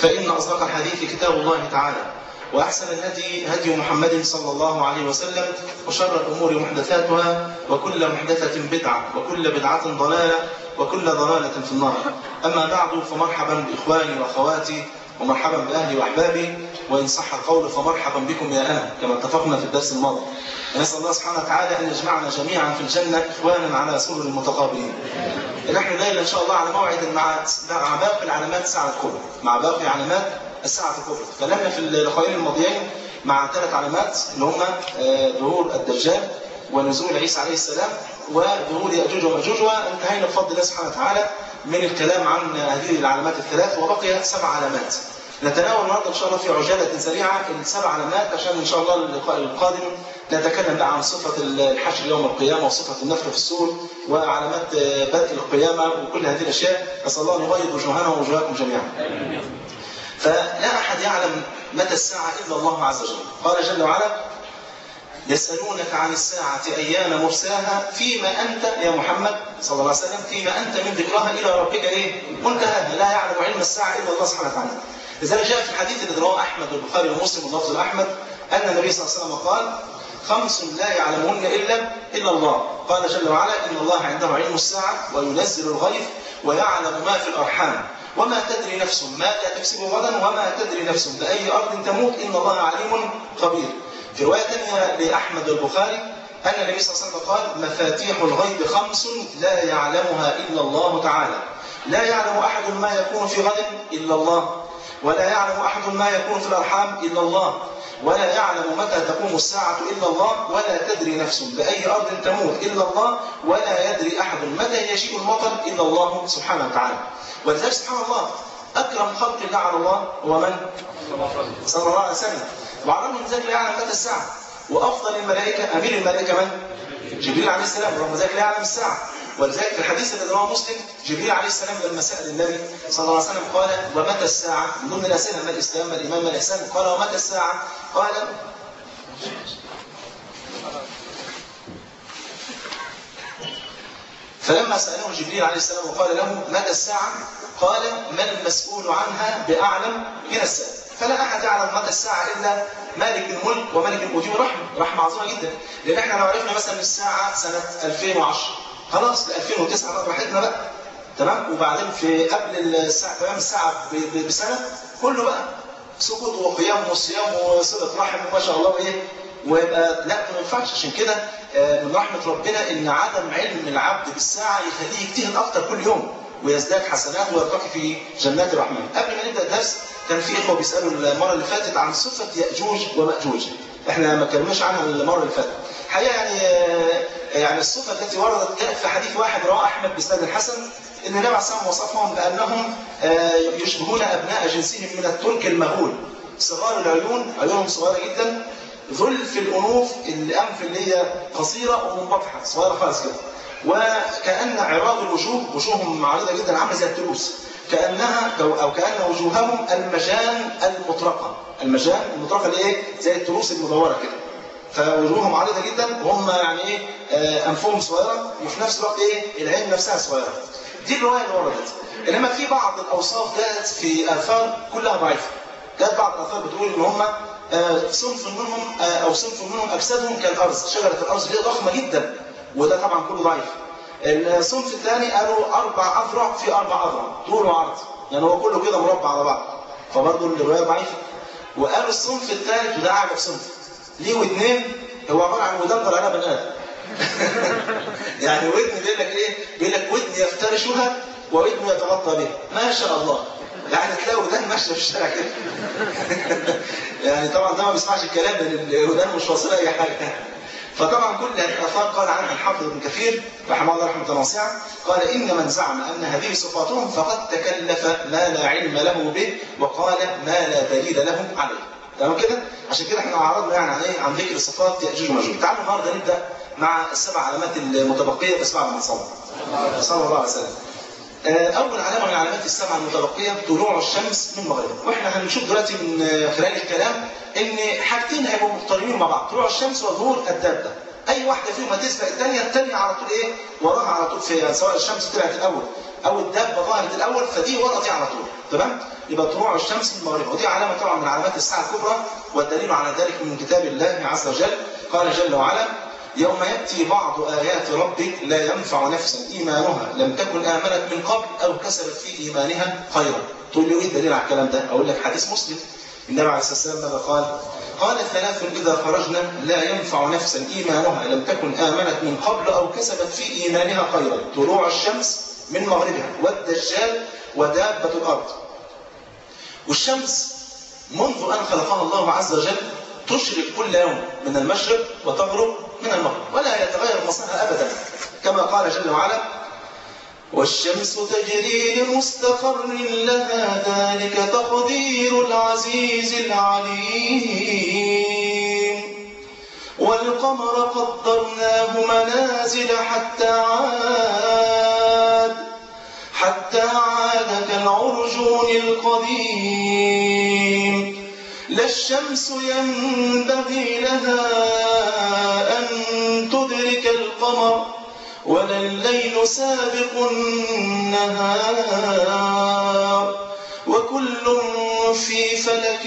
فإن أصدق الحديث كتاب الله تعالى وأحسن الهدي هدي محمد صلى الله عليه وسلم وشر الأمور محدثاتها وكل محدثة بدعة وكل بدعة ضلالة وكل ضلالة في النار أما بعد فمرحبا بإخواني وأخواتي ومرحبا بأهلي وأحبابي وإن صح القول فمرحبا بكم يا أنا كما اتفقنا في الدرس الماضي نسأل الله سبحانه وتعالى أن يجمعنا جميعا في الجنة إخوانا على سرر متقابلين نحن ليلة إن شاء الله على موعد مع مع باقي العلامات الساعة الكبرى مع باقي علامات الساعة الكبرى تكلمنا في اللقاءين الماضيين مع ثلاث علامات اللي هم ظهور الدجال ونزول عيسى عليه السلام وظهور يأجوج ومأجوج وانتهينا بفضل الله سبحانه وتعالى من الكلام عن هذه العلامات الثلاث وبقي سبع علامات نتناول النهارده ان شاء الله في عجاله سريعه السبع علامات عشان ان شاء الله اللقاء القادم نتكلم بقى عن صفه الحشر يوم القيامه وصفه النفخ في الصور وعلامات بدء القيامه وكل هذه الاشياء نسال الله ان يبيض وجوهنا ووجوهكم جميعا. فلا احد يعلم متى الساعه الا الله عز وجل، قال جل وعلا: يسألونك عن الساعة أيان مرساها فيما أنت يا محمد صلى الله عليه وسلم فيما أنت من ذكرها إلى ربك إيه؟ منتهاها لا يعلم علم الساعة إلا الله سبحانه وتعالى. لذلك جاء في الحديث الذي رواه أحمد والبخاري ومسلم واللفظ أحمد أن النبي صلى الله عليه وسلم قال خمس لا يعلمهن إلا إلا الله قال جل وعلا إن الله عنده علم الساعة وينزل الغيث ويعلم ما في الأرحام وما تدري نفس ماذا تكسب غدا وما تدري نفس بأي أرض تموت إن الله عليم خبير في رواية ثانية لأحمد والبخاري أن النبي صلى الله عليه وسلم قال مفاتيح الغيب خمس لا يعلمها إلا الله تعالى لا يعلم أحد ما يكون في غد إلا الله ولا يعلم أحد ما يكون في الأرحام إلا الله ولا يعلم متى تقوم الساعة إلا الله ولا تدري نفس بأي أرض تموت إلا الله ولا يدري أحد متى يشيء المطر إلا الله سبحانه وتعالى ولذلك سبحان الله أكرم خلق الله على الله هو من؟ صلى الله عليه وسلم وعلى من ذلك لا يعلم متى الساعة وأفضل الملائكة أمير الملائكة من؟ جبريل عليه السلام ورغم ذلك لا يعلم الساعة ولذلك في الحديث الذي رواه مسلم جبريل عليه السلام لما سأل النبي صلى الله عليه وسلم قال ومتى الساعة؟ من ضمن الأسئلة ما الإسلام ما الإيمان ما الإحسان قال ومتى الساعة؟ قال فلما سأله جبريل عليه السلام وقال له متى الساعة؟ قال ما المسؤول عنها بأعلم من السائل فلا أحد يعلم متى الساعة إلا مالك الملك وملك الموت رحمة رحمة عظيمة جدا لأن احنا لو عرفنا مثلا الساعة سنة 2010 خلاص ل 2009 بقى براحتنا بقى تمام وبعدين في قبل الساعة تمام الساعة بسنة كله بقى سكوت وقيام وصيام وصلة رحم ما شاء الله وايه ويبقى لا ما ينفعش عشان كده من رحمة ربنا ان عدم علم العبد بالساعة يخليه يجتهد اكتر كل يوم ويزداد حسنات ويرتقي في جنات الرحمن قبل ما نبدا الدرس كان في اخوه بيسالوا المره اللي فاتت عن صفه ياجوج وماجوج احنا ما اتكلمناش عنها المره اللي فاتت الحقيقه يعني يعني الصفه التي وردت جاءت في حديث واحد رواه احمد بسند حسن ان النبي عليه الصلاه وصفهم بانهم يشبهون ابناء جنسهم من الترك المغول صغار العيون عيونهم صغيره جدا ظلف الانوف الانف اللي هي قصيره ومنبطحه صغيره خالص كده وكأن عراض الوجوه وجوههم عريضة جدا عاملة زي التروس كأنها أو كأن وجوههم المجان المطرقة المجان المطرقة اللي ايه زي التروس المدورة كده فوجوههم عريضة جدا وهم يعني ايه أنفهم صغيرة وفي نفس الوقت ايه العين نفسها صغيرة دي الرواية اللي وردت إنما في بعض الأوصاف جاءت في آثار كلها ضعيفة جاءت بعض الآثار بتقول إن هم صنف منهم أو صنف منهم أجسادهم كالأرز شجرة الأرز اللي هي ضخمة جدا وده طبعا كله ضعيف الصنف الثاني قالوا اربع اذرع في اربع اذرع طول وعرض يعني هو كله كده مربع على بعض فبرضه الروايه ضعيفه وقالوا الصنف الثالث وده اعجب صنف ليه ودنين هو عباره عن ودان طلع بني ادم يعني ودن بيقول لك ايه؟ بيقول لك ودن يفترشها وودن يتغطى بها ما شاء الله يعني تلاقي ودان ماشيه في الشارع كده يعني طبعا ده ما بيسمعش الكلام لان الودان مش واصله اي حاجه فطبعا كل هذه الاثار قال عنها الحافظ ابن كثير رحمه الله رحمه واسعه قال ان من زعم ان هذه صفاتهم فقد تكلف ما لا علم له به وقال ما لا دليل له عليه تمام كده عشان كده احنا عرضنا يعني عن ايه عن ذكر صفات ياجوج وماجوج تعالوا النهارده نبدا مع السبع علامات المتبقيه في سبع من صلى صلى الله عليه وسلم اول علامه من علامات السبعه المتبقيه طلوع الشمس من مغربها واحنا هنشوف دلوقتي من خلال الكلام ان حاجتين هيبقوا مقترنين مع بعض طلوع الشمس وظهور الدابه اي واحده فيهم هتسبق الثانيه الثانيه على طول ايه وراها على طول في سواء الشمس طلعت الاول او الدابه ظهرت الاول فدي ورا دي على طول تمام يبقى طلوع الشمس من المغرب ودي علامه طبعا من علامات الساعه الكبرى والدليل على ذلك من كتاب الله عز وجل قال جل وعلا يوم يأتي بعض آيات ربك لا ينفع نفسا إيمانها لم تكن آمنت من قبل أو كسبت في إيمانها خيرا تقول لي إيه الدليل على الكلام ده أقول لك حديث مسلم النبي عليه الصلاة والسلام ماذا قال قال ثلاث إذا خرجنا لا ينفع نفسا إيمانها لم تكن آمنت من قبل أو كسبت في إيمانها خيرا طلوع الشمس من مغربها والدجال ودابة الأرض والشمس منذ أن خلقها الله عز وجل تشرق كل يوم من المشرق وتغرب من المغرب ولا يتغير مصيرها أبدا كما قال جل وعلا والشمس تجري لمستقر لها ذلك تقدير العزيز العليم والقمر قدرناه منازل حتى عاد حتى عاد كالعرجون القديم لا الشمس ينبغي لها أن تدرك القمر ولا الليل سابق النهار وكل في فلك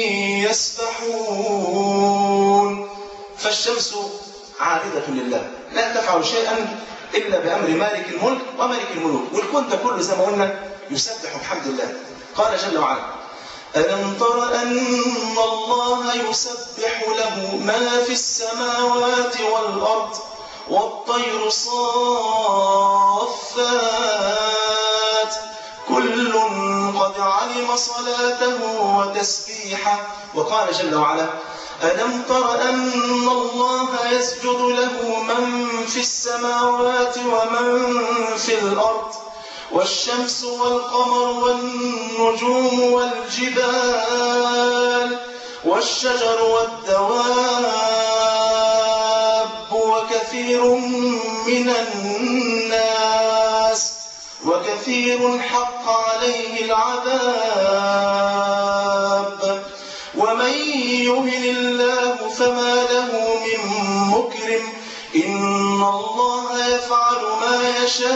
يسبحون فالشمس عابدة لله لا تفعل شيئا إلا بأمر مالك الملك وملك الملوك والكون ده كله زي ما قلنا يسبح بحمد الله قال جل وعلا ألم تر أن الله يسبح له ما في السماوات والأرض والطير صافات كل قد علم صلاته وتسبيحه وقال جل وعلا ألم تر أن الله يسجد له من في السماوات ومن في الأرض والشمس والقمر والنجوم والجبال والشجر والدواب وكثير من الناس وكثير حق عليه العذاب ومن يهن الله فما له من مكرم إن الله يفعل ما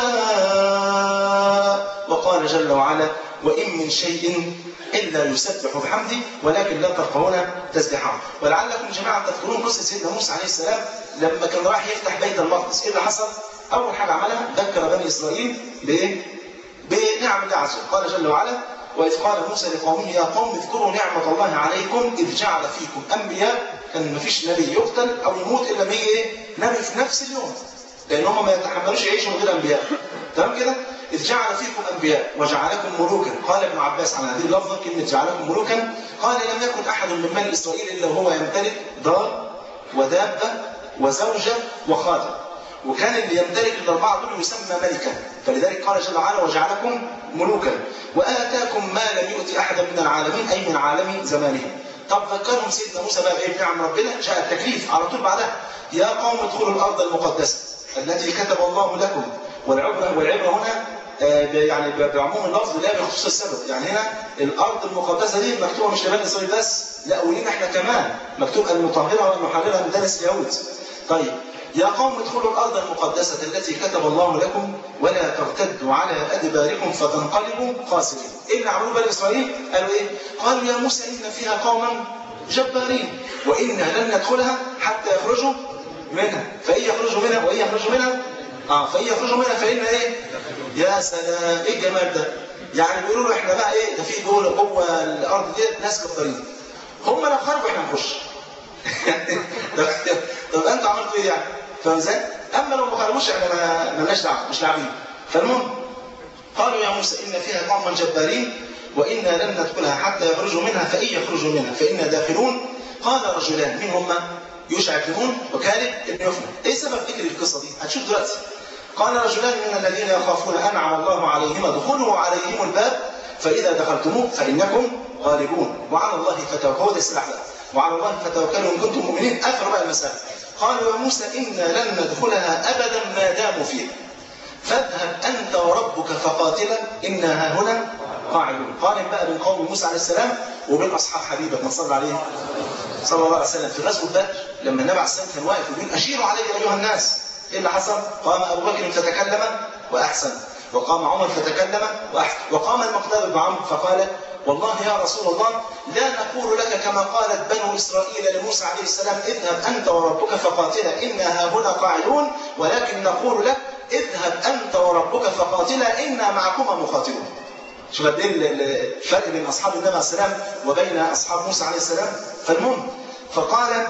يشاء وقال جل وعلا وإن من شيء إلا يسبح بحمده ولكن لا تفقهون تسبيحه ولعلكم جماعة تذكرون قصة سيدنا موسى عليه السلام لما كان راح يفتح بيت المقدس إيه اللي حصل؟ أول حاجة عملها ذكر بني إسرائيل بإيه؟ بنعم الله عز وجل قال جل وعلا وإذ قال موسى لقومه يا قوم اذكروا نعمة الله عليكم إذ جعل فيكم أنبياء كان ما فيش نبي يقتل أو يموت إلا ما يجي إيه؟ نبي في نفس اليوم لأن هم ما يتحملوش يعيشوا من غير أنبياء تمام كده؟ إذ جعل فيكم أنبياء وجعلكم ملوكا قال ابن عباس على هذه اللفظة كلمة جعلكم ملوكا قال لم يكن أحد من بني إسرائيل إلا وهو يمتلك دار ودابة وزوجة وخادم وكان اللي يمتلك الأربعة دول يسمى ملكا فلذلك قال جل وعلا وجعلكم ملوكا وآتاكم ما لم يؤتي أحدا من العالمين أي من عالم زمانه طب ذكرهم سيدنا موسى بقى بإيه بنعم ربنا جاء التكليف على طول بعدها يا قوم ادخلوا الأرض المقدسة التي كتب الله لكم والعبرة والعبرة هنا يعني بعموم اللفظ لا بخصوص السبب يعني هنا الأرض المقدسة دي مكتوبة مش لبني إسرائيل بس لا ولينا احنا كمان مكتوب المطهرة والمحررة من دنس اليهود طيب يا قوم ادخلوا الأرض المقدسة التي كتب الله لكم ولا ترتدوا على أدباركم فتنقلبوا خاسرين إيه اللي عملوه بني إسرائيل؟ قالوا إيه؟ قالوا يا موسى إن فيها قوما جبارين وإنا لن ندخلها حتى يخرجوا منها فإن يخرجوا منها وإن يخرجوا منها آه فإن يخرجوا منها فإن إيه؟ يا سلام إيه الجمال ده؟ يعني بيقولوا له إحنا بقى إيه ده في جوه جوه الأرض دي ناس كتارين هم لو خرجوا إحنا نخش طب, طب أنتوا عملتوا إيه يعني؟ فاهم ازاي؟ اما لو ما خرجوش احنا ما مالناش دعوه مش لاعبين فالمهم قالوا يا موسى ان فيها قوما جبارين وانا لن ندخلها حتى يخرجوا منها فان يخرجوا منها فانا داخلون قال رجلان مين هما؟ يوشع بن نون وكالب بن يفنى ايه سبب ذكر القصه دي؟ هتشوف دلوقتي قال رجلان من الذين يخافون انعم الله عليهما ادخلوا عليهم الباب فاذا دخلتموه فانكم غالبون وعلى الله فتوكلوا هو ده السلاح بقى وعلى الله فتوكلوا ان كنتم مؤمنين اخر بقى المسائل قالوا يا موسى إنا لن ندخلها أبدا ما داموا فيها فاذهب أنت وربك فقاتلا إنا ها هنا قاعدون قارن بقى بين قوم موسى عليه السلام وبين أصحاب حبيبك ما صلى عليه صلى الله عليه وسلم في غزوة بدر لما النبي عليه الصلاة والسلام كان واقف ويقول أشيروا علي أيها الناس إيه اللي حصل؟ قام أبو بكر فتكلم وأحسن وقام عمر فتكلم وأحسن وقام المقداد بن عمرو فقال والله يا رسول الله لا نقول لك كما قالت بنو إسرائيل لموسى عليه السلام اذهب أنت وربك فقاتلا إنا هاهنا قاعدون ولكن نقول لك اذهب أنت وربك فقاتلا إنا معكما مقاتلون شوف قد ايه الفرق بين اصحاب النبي عليه السلام وبين اصحاب موسى عليه السلام فالمهم فقال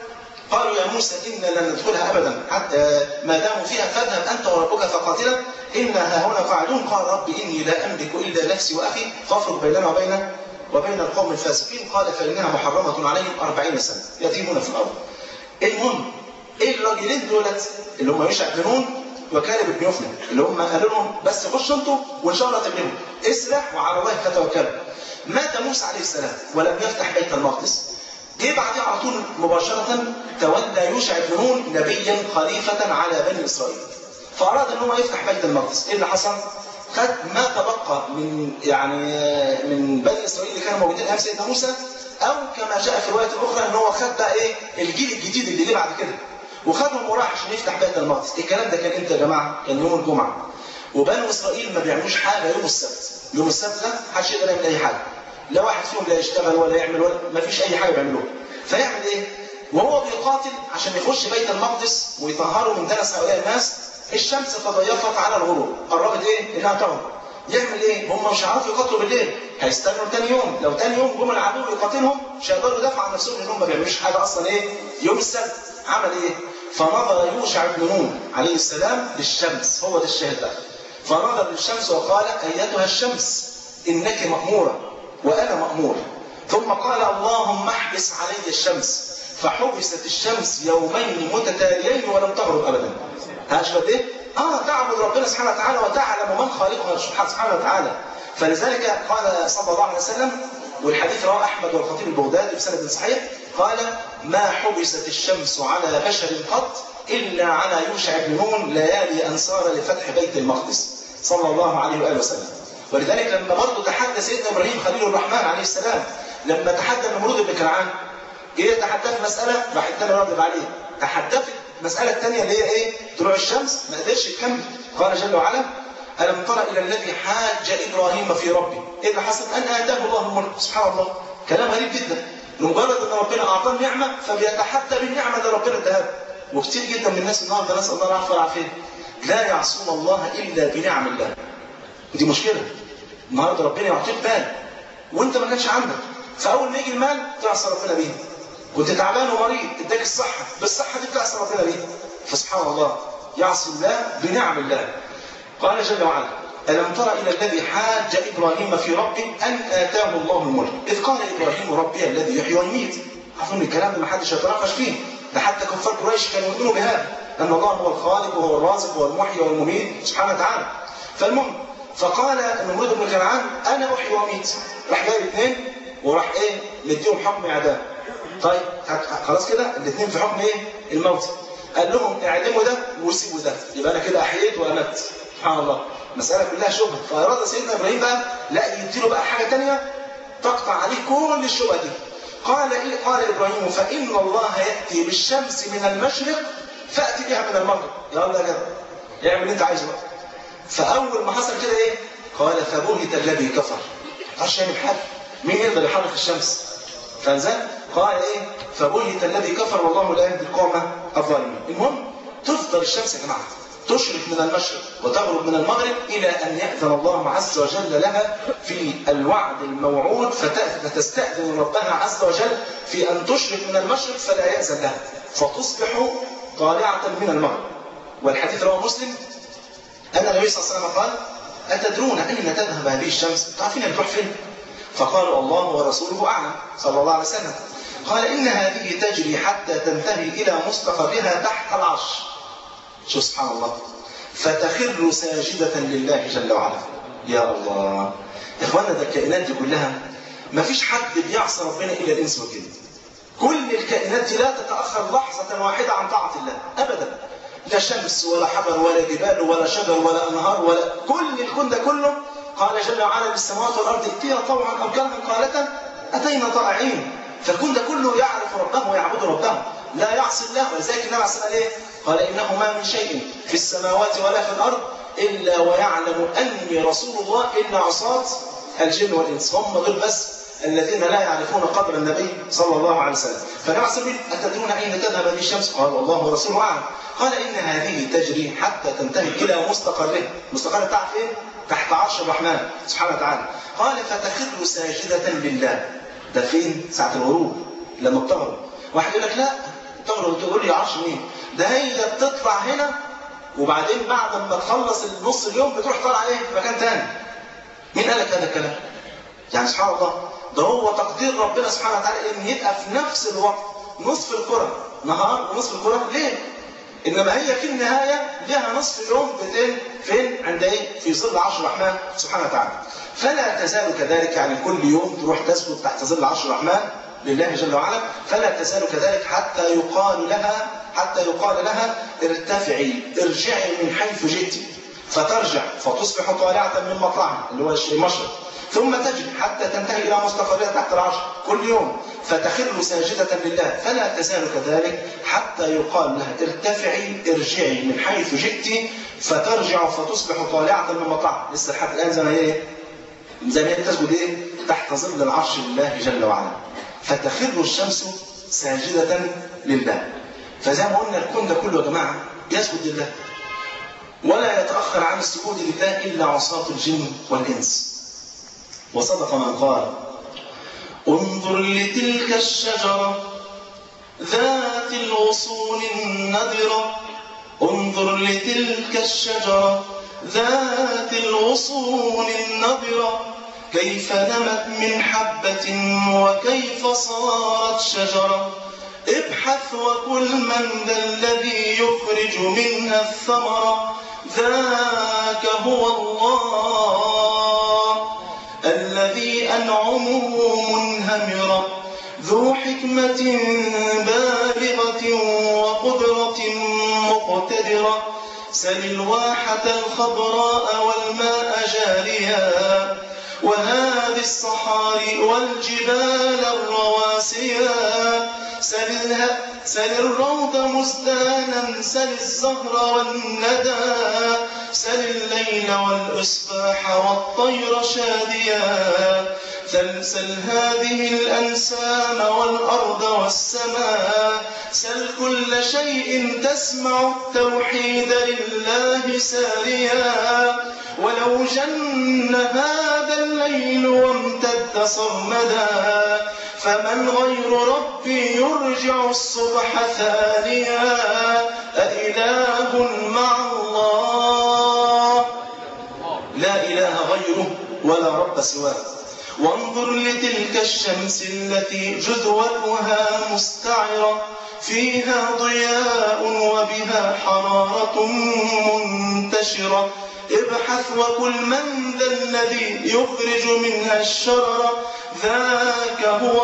قالوا يا موسى إنا لن ندخلها أبدا حتى ما داموا فيها فاذهب أنت وربك فقاتلا إنا هاهنا قاعدون قال رب إني لا أملك إلا نفسي وأخي فافرق بيننا وبين وبين القوم الفاسقين قال فإنها محرمة عليهم أربعين سنة يتيمون في الأرض المهم إيه الراجلين دولت اللي هم يشع بن نون وكالب بن يفنى اللي هم قالوا لهم بس خشوا انتوا وان شاء الله تغلبوا اسرح وعلى الله فتوكلوا مات موسى عليه السلام ولم يفتح بيت المقدس جه بعديه على طول مباشرة تولى يوشع بن نون نبيا خليفة على بني إسرائيل فأراد أن هو يفتح بيت المقدس إيه اللي حصل؟ خد ما تبقى من يعني من بني إسرائيل اللي كانوا موجودين أيام سيدنا موسى أو كما جاء في الرواية الأخرى أن هو خد بقى إيه الجيل الجديد اللي جه بعد كده وخدهم وراح عشان يفتح بيت المقدس الكلام ده كان امتى يا جماعة؟ كان يوم الجمعة وبنو إسرائيل ما بيعملوش حاجة يوم السبت يوم السبت ده محدش يقدر يعمل أي حاجة لا واحد فيهم لا يشتغل ولا يعمل ولا ما فيش اي حاجه بيعملوها فيعمل ايه وهو بيقاتل عشان يخش بيت المقدس ويطهره من دنس هؤلاء الناس الشمس تضيقت على الغروب قربت ايه انها تغرب يعمل ايه هم مش هيعرفوا يقاتلوا بالليل هيستنوا تاني يوم لو تاني يوم جم العدو يقاتلهم مش هيقدروا يدافعوا عن نفسهم لانهم ما بيعملوش حاجه اصلا ايه يوم السبت عمل ايه فنظر يوشع بن نون عليه السلام للشمس هو ده الشاهد بقى فنظر للشمس وقال ايتها الشمس انك ماموره وأنا مأمور ثم قال اللهم احبس علي الشمس فحبست الشمس يومين متتاليين ولم تغرب أبدا هاشفت إيه؟ آه تعبد ربنا سبحانه وتعالى وتعلم من خالقها سبحانه وتعالى فلذلك قال صلى الله عليه وسلم والحديث رواه أحمد والخطيب البغدادي بسند صحيح قال ما حبست الشمس على بشر قط إلا على يوشع بن نون ليالي أنصار لفتح بيت المقدس صلى الله عليه وآله وسلم ولذلك لما برضه تحدى سيدنا ابراهيم خليل الرحمن عليه السلام لما تحدى النمرود بن كنعان جه يتحدى في مساله راح التاني راضي عليه تحدى في المساله الثانيه اللي هي ايه؟ طلوع الشمس ما قدرش يكمل قال جل وعلا الم تر الى الذي حاج ابراهيم في ربه ايه اللي حصل؟ ان اتاه الله الملك سبحان الله كلام غريب جدا لمجرد ان ربنا اعطاه نعمه فبيتحدى بالنعمه اللي ربنا اداها وكثير جدا من الناس النهارده نسال الله العافيه والعافيه لا يعصون الله الا بنعم الله ودي مشكله النهارده ربنا يعطيك مال وانت ما كانش عندك فاول ما يجي المال تعصى ربنا بيه كنت تعبان ومريض اداك الصحه بالصحه دي تعصى ربنا بيه فسبحان الله يعصي الله بنعم الله قال جل وعلا ألم تر إلى الذي حاج إبراهيم في ربه أن آتاه الله الملك إذ قال إبراهيم ربي الذي يحيي ويميت عارفين الكلام ده ما حدش يتناقش فيه ده حتى كفار قريش كانوا يؤمنوا بهذا أن الله هو الخالق وهو الرازق وهو المحيي والمميت سبحانه وتعالى فالمهم فقال النمرود بن كنعان انا احيي واميت راح جاي الاثنين وراح ايه مديهم حكم اعدام طيب خلاص كده الاثنين في حكم ايه الموت قال لهم اعدموا ده وسيبوا ده يبقى انا كده احييت وامت سبحان الله المساله كلها شبهه فاراد سيدنا ابراهيم بقى لا يديله بقى حاجه ثانيه تقطع عليه كل الشبهه دي قال إيه قال ابراهيم فان الله ياتي بالشمس من المشرق فاتي بها من المغرب يلا يا جدع اعمل اللي انت عايزه بقى فاول ما حصل كده ايه قال فبهت الذي كفر عشان يعمل حاجه مين يقدر يحرك الشمس فانزل قال ايه فبهت الذي كفر والله لا يهدي القوم الظالمين المهم تفضل الشمس يا جماعه تشرق من المشرق وتغرب من المغرب الى ان ياذن الله عز وجل لها في الوعد الموعود فتستاذن ربها عز وجل في ان تشرق من المشرق فلا ياذن لها فتصبح طالعه من المغرب والحديث رواه مسلم أن النبي صلى الله عليه وسلم قال أتدرون أين تذهب هذه الشمس؟ تعرفين هي تروح فين؟ فقالوا الله ورسوله أعلم صلى الله عليه وسلم قال إن هذه تجري حتى تنتهي إلى مستقرها تحت العرش شو سبحان الله فتخر ساجدة لله جل وعلا يا الله يا إخوانا ده الكائنات دي كلها ما فيش حد بيعصى ربنا إلا الإنس والجن كل الكائنات دي لا تتأخر لحظة واحدة عن طاعة الله أبدا لا شمس ولا حجر ولا جبال ولا شجر ولا انهار ولا كل الكون ده كله قال جل وعلا للسماوات والارض ائتيا طوعا او كرها قالتا اتينا طائعين فالكون ده كله يعرف ربه ويعبد ربه لا يعصي الله ولذلك النبي عليه الصلاه والسلام قال انه ما من شيء في السماوات ولا في الارض الا ويعلم اني رسول الله الا عصاة الجن والانس هم دول بس الذين لا يعرفون قدر النبي صلى الله عليه وسلم فالنبي عليه الصلاه والسلام اتدرون اين تذهب هذه الشمس؟ قال والله ورسوله اعلم قال ان هذه تجري حتى تنتهي الى مستقرها المستقر بتاعها فين؟ تحت عرش الرحمن سبحانه وتعالى قال فتخر ساجدة لله ده فين؟ ساعة الغروب لما بتغرب واحد يقول لك لا تغرب تقول لي عرش مين؟ ده هي بتطلع هنا وبعدين بعد ما تخلص النص اليوم بتروح طالعه ايه في مكان تاني مين قال لك هذا الكلام؟ يعني سبحان الله ده هو تقدير ربنا سبحانه وتعالى ان يبقى في نفس الوقت نصف الكرة نهار ونصف الكرة ليل انما هي في النهاية لها نصف اليوم بتين فين عند ايه في ظل عرش الرحمن سبحانه وتعالى فلا تزال كذلك يعني كل يوم تروح تسجد تحت ظل عرش الرحمن لله جل وعلا فلا تزال كذلك حتى يقال لها حتى يقال لها ارتفعي ارجعي من حيث جئت فترجع فتصبح طالعة من مطلعها اللي هو المشرق ثم تجري حتى تنتهي إلى مستقرها تحت العرش كل يوم فتخر ساجدة لله فلا تزال كذلك حتى يقال لها ارتفعي ارجعي من حيث جئت فترجع فتصبح طالعة من مطلعها لسه لحد الآن زي ما هي ايه؟ زي ما هي تسجد ايه؟ تحت ظل العرش لله جل وعلا فتخر الشمس ساجدة لله فزي ما قلنا الكون ده كله يا جماعة يسجد لله ولا يتأخر عن السجود لله إلا عصاة الجن والإنس وصدق من قال انظر لتلك الشجرة ذات الغصون النضرة انظر لتلك الشجرة ذات الغصون النضرة كيف نمت من حبة وكيف صارت شجرة ابحث وكل من ذا الذي يخرج منها الثمرة ذاك هو الله الذي أنعمه منهمرة ذو حكمة بالغة وقدرة مقتدرة سل الواحة الخضراء والماء جاريا وهذه الصحاري والجبال الرواسيا سلها سل الروض مزدانا سل الزهر والندى سل الليل والإصباح والطير شاديا سل هذه الأنسام والأرض والسماء سل كل شيء تسمع التوحيد لله ساريا ولو جن هذا الليل وامتد صرمدا فمن غير ربي يرجع الصبح ثانيا أإله مع الله لا إله غيره ولا رب سواه وانظر لتلك الشمس التي جذوتها مستعرة فيها ضياء وبها حرارة منتشرة ابحث وكل من ذا الذي يخرج منها الشرر ذاك هو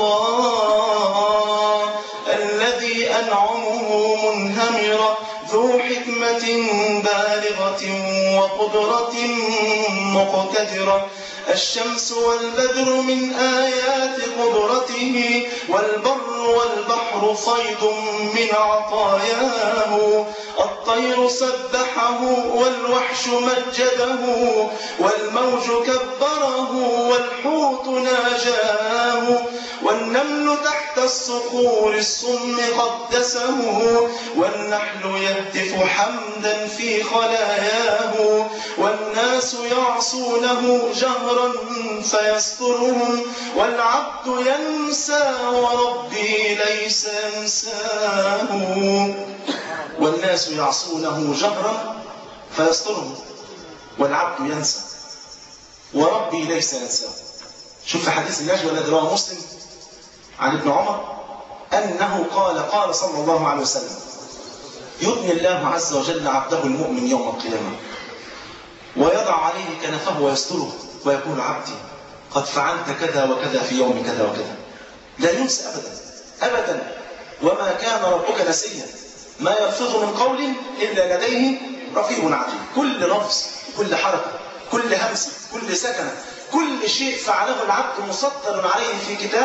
الله الذي أنعمه منهمرة ذو حكمة بالغة وقدرة مقتدرة الشمس والبدر من آيات قدرته والبر والبحر صيد من عطاياه الطير سبحه والوحش مجده والموج كبره والحوت ناجاه والنمل تحت الصخور الصم قدسه والنحل يهتف حمدا في خلاياه والناس يعصونه جهرا فيسترهم والعبد ينسى وربي ليس ينساه والناس يعصونه جهرا فيسترهم والعبد ينسى وربي ليس ينساه شوف في حديث النجوى الذي رواه مسلم عن ابن عمر أنه قال قال صلى الله عليه وسلم يبني الله عز وجل عبده المؤمن يوم القيامة ويضع عليه كنفه ويستره ويقول عبدي قد فعلت كذا وكذا في يوم كذا وكذا لا ينسى أبدا أبدا وما كان ربك نسيا ما يلفظ من قول إلا لديه رقيب عتيد كل لفظ كل حركة كل همس كل سكنة كل شيء فعله العبد مسطر عليه في كتاب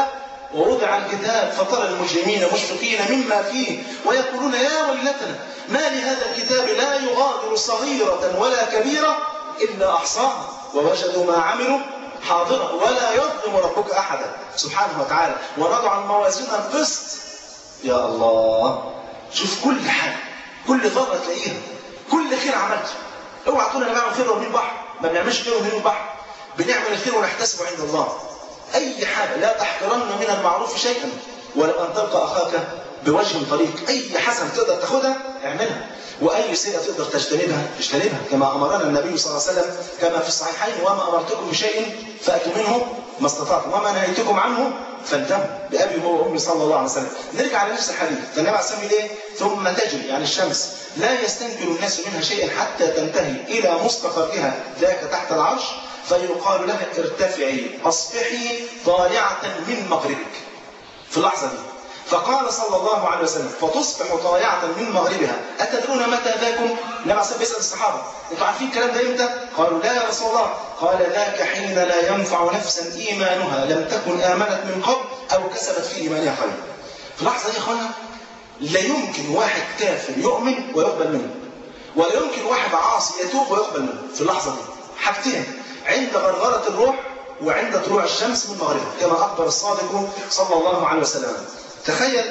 ووضع الكتاب فترى المجرمين مشفقين مما فيه ويقولون يا ويلتنا ما لهذا الكتاب لا يغادر صغيرة ولا كبيرة إلا أحصاها ووجدوا ما عملوا حاضرا ولا يظلم ربك أحدا سبحانه وتعالى ونضع الموازين القسط يا الله شوف كل حاجة كل ذرة تلاقيها كل خير عملته اوعى تقول انا بعمل خير ومين بحر ما بنعملش خير ومين بحر بنعمل الخير ونحتسبه عند الله اي حاجه لا تحقرن من المعروف شيئا ولو ان تلقى اخاك بوجه طريق اي حسنه تقدر تاخدها اعملها واي سيئه تقدر تجتنبها اجتنبها كما امرنا النبي صلى الله عليه وسلم كما في الصحيحين وما امرتكم بشيء فاتوا منه ما استطعتم وما نهيتكم عنه فانتهوا بابي هو وامي صلى الله عليه وسلم نرجع لنفس الحديث فالنبي عليه الصلاه والسلام ايه ثم تجري يعني الشمس لا يستنكر الناس منها شيئا حتى تنتهي الى مستقرها ذاك تحت العرش فيقال لها ارتفعي اصبحي طالعه من مغربك في اللحظه دي فقال صلى الله عليه وسلم فتصبح طالعة من مغربها أتدرون متى ذاكم؟ النبي عليه بيسأل الصحابة أنتوا عارفين الكلام ده إمتى؟ قالوا لا يا رسول الله قال ذاك حين لا ينفع نفسا إيمانها لم تكن آمنت من قبل أو كسبت في إيمانها خيرا في اللحظة دي يا أخوانا لا يمكن واحد كافر يؤمن ويقبل منه ولا يمكن واحد عاصي يتوب ويقبل منه في اللحظة دي حاجتين عند غرغرة الروح وعند طلوع الشمس من مغربها كما أخبر الصادق صلى الله عليه وسلم تخيل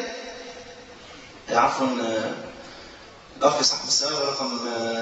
عفوا الاخ صاحب السياره رقم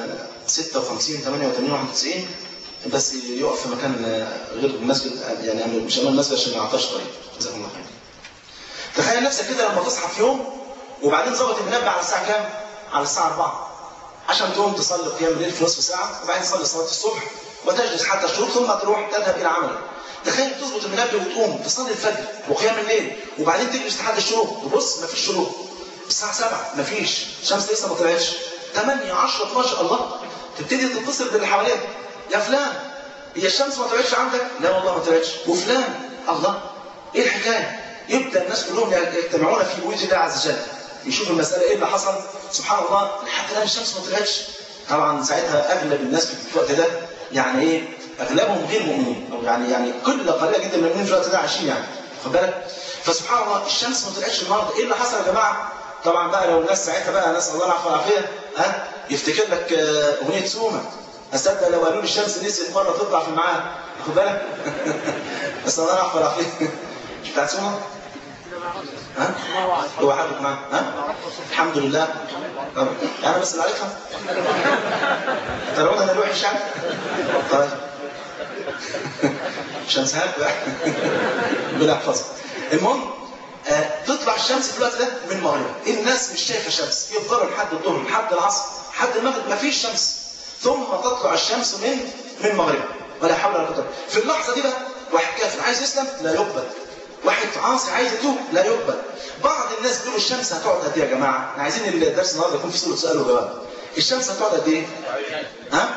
56 88 91 بس يقف في مكان غير المسجد يعني مش امام المسجد عشان ما يعطاش طريق جزاكم الله خير تخيل نفسك كده لما تصحى في يوم وبعدين ظبط المنبه على الساعه كام؟ على الساعه 4 عشان تقوم تصلي قيام الليل في نصف ساعه وبعدين تصلي صلاه الصبح وتجلس حتى الشروق ثم تروح تذهب الى عملك تخيل تظبط المنبه وتقوم تصلي الفجر وقيام الليل وبعدين تجلس لحد الشروق تبص مفيش شروق الساعه 7 مفيش الشمس لسه ما طلعتش 8 10 12 الله تبتدي تتصل باللي حواليك يا فلان هي الشمس ما طلعتش عندك؟ لا والله ما طلعتش وفلان الله ايه الحكايه؟ يبدا الناس كلهم يجتمعون في بيوت الله عز وجل يشوفوا المساله ايه اللي حصل سبحان الله لحد الان الشمس ما طلعتش طبعا ساعتها اغلب الناس في الوقت ده يعني ايه اغلبهم غير مؤمنين او يعني يعني كل قليله جدا من المؤمنين في الوقت ده عايشين يعني خد بالك فسبحان الله الشمس ما طلعتش النهارده ايه اللي حصل يا جماعه طبعا بقى لو الناس ساعتها بقى نسال الله العفو والعافيه ها يفتكر لك اغنيه سومه اصدق لو قالوا لي الشمس نسيت مره تطلع في الميعاد خد بالك نسال الله العفو والعافيه مش بتاعت سومه ها هو حضرتك معاه ها الحمد لله طب انا بس اللي عارفها ترون انا الوحش يعني طيب مش هنساك بقى ربنا يحفظك المهم آه تطلع الشمس في الوقت ده من مغرب الناس مش شايفه شمس يفضلوا لحد الظهر لحد العصر لحد المغرب ما فيش شمس ثم تطلع الشمس من من مغرب ولا حول ولا قوه في اللحظه دي بقى واحد كافر عايز يسلم لا يقبل واحد عاصي عايز يتوب لا يقبل بعض الناس بيقولوا الشمس هتقعد قد ايه يا جماعه احنا عايزين الدرس النهارده يكون في صوره سؤال وجواب الشمس هتقعد قد ايه ها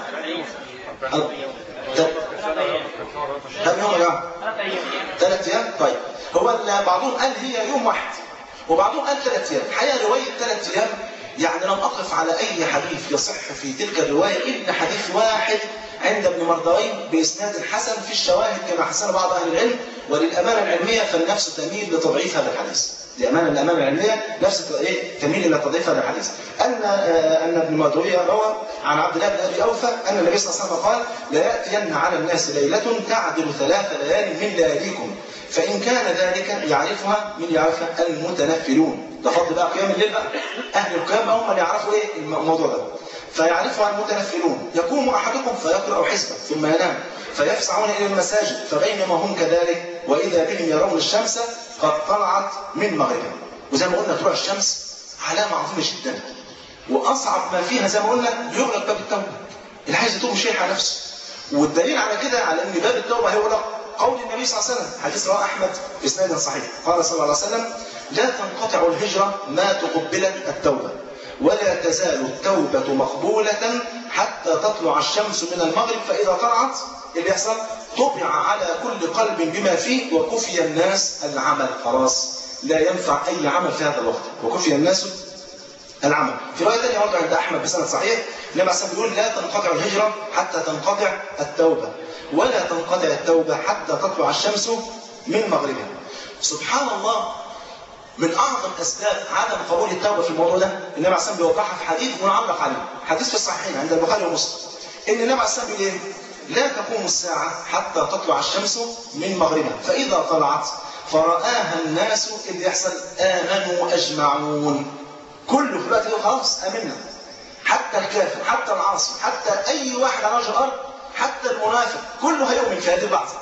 كم يوم يا جماعه ثلاث ايام طيب هو بعضهم قال هي يوم واحد وبعضهم قال ثلاث ايام الحقيقه روايه ثلاث ايام يعني لم اقف على اي حديث يصح في تلك الروايه الا حديث واحد عند ابن مردوي باسناد حسن في الشواهد كما حسن بعض اهل العلم وللامانه العلميه فالنفس تميل لتضعيف هذا الحديث. لامانه الامانه العلميه نفس ايه تميل الى تضعيف هذا الحديث. ان آه ان ابن مردوي روى عن عبد الله بن ابي اوفى ان النبي صلى الله عليه وسلم قال: لا ياتين على الناس ليله تعدل ثلاث ليال من لياليكم فان كان ذلك يعرفها من يعرفها المتنفلون. ده فضل بقى قيام الليل بقى. اهل القيام هم اللي يعرفوا ايه الموضوع ده. فيعرفها المتنفلون يقوم أحدكم فيقرأ حزبا ثم ينام فيفزعون إلى المساجد فبينما هم كذلك وإذا بهم يرون الشمس قد طلعت من مغربها وزي ما قلنا طلوع الشمس علامة عظيمة جدا وأصعب ما فيها زي ما قلنا يغلق باب التوبة اللي عايز يتوب مش هيلحق نفسه والدليل على كده على ان باب التوبه هيغلق قول النبي صلى الله عليه وسلم حديث رواه احمد باسناد صحيح قال صلى الله عليه وسلم لا تنقطع الهجره ما تقبلت التوبه ولا تزال التوبة مقبولة حتى تطلع الشمس من المغرب فإذا طلعت اللي يحصل طبع على كل قلب بما فيه وكفي الناس العمل خلاص لا ينفع أي عمل في هذا الوقت وكفي الناس العمل في رواية ثانية برضه عند أحمد بسند صحيح النبي عليه بيقول لا تنقطع الهجرة حتى تنقطع التوبة ولا تنقطع التوبة حتى تطلع الشمس من مغربها سبحان الله من اعظم اسباب عدم قبول التوبه في الموضوع ده النبي عليه الصلاه بيوضحها في حديث منعلق عليه حديث في الصحيحين عند البخاري ومسلم ان النبي عليه الصلاه بيقول ايه لا تقوم الساعه حتى تطلع الشمس من مغربها فاذا طلعت فرآها الناس اللي يحصل امنوا اجمعون كله في الوقت ده خلاص امنا حتى الكافر حتى العاصي حتى اي واحد على وجه الارض حتى المنافق كله هيؤمن في هذه اللحظه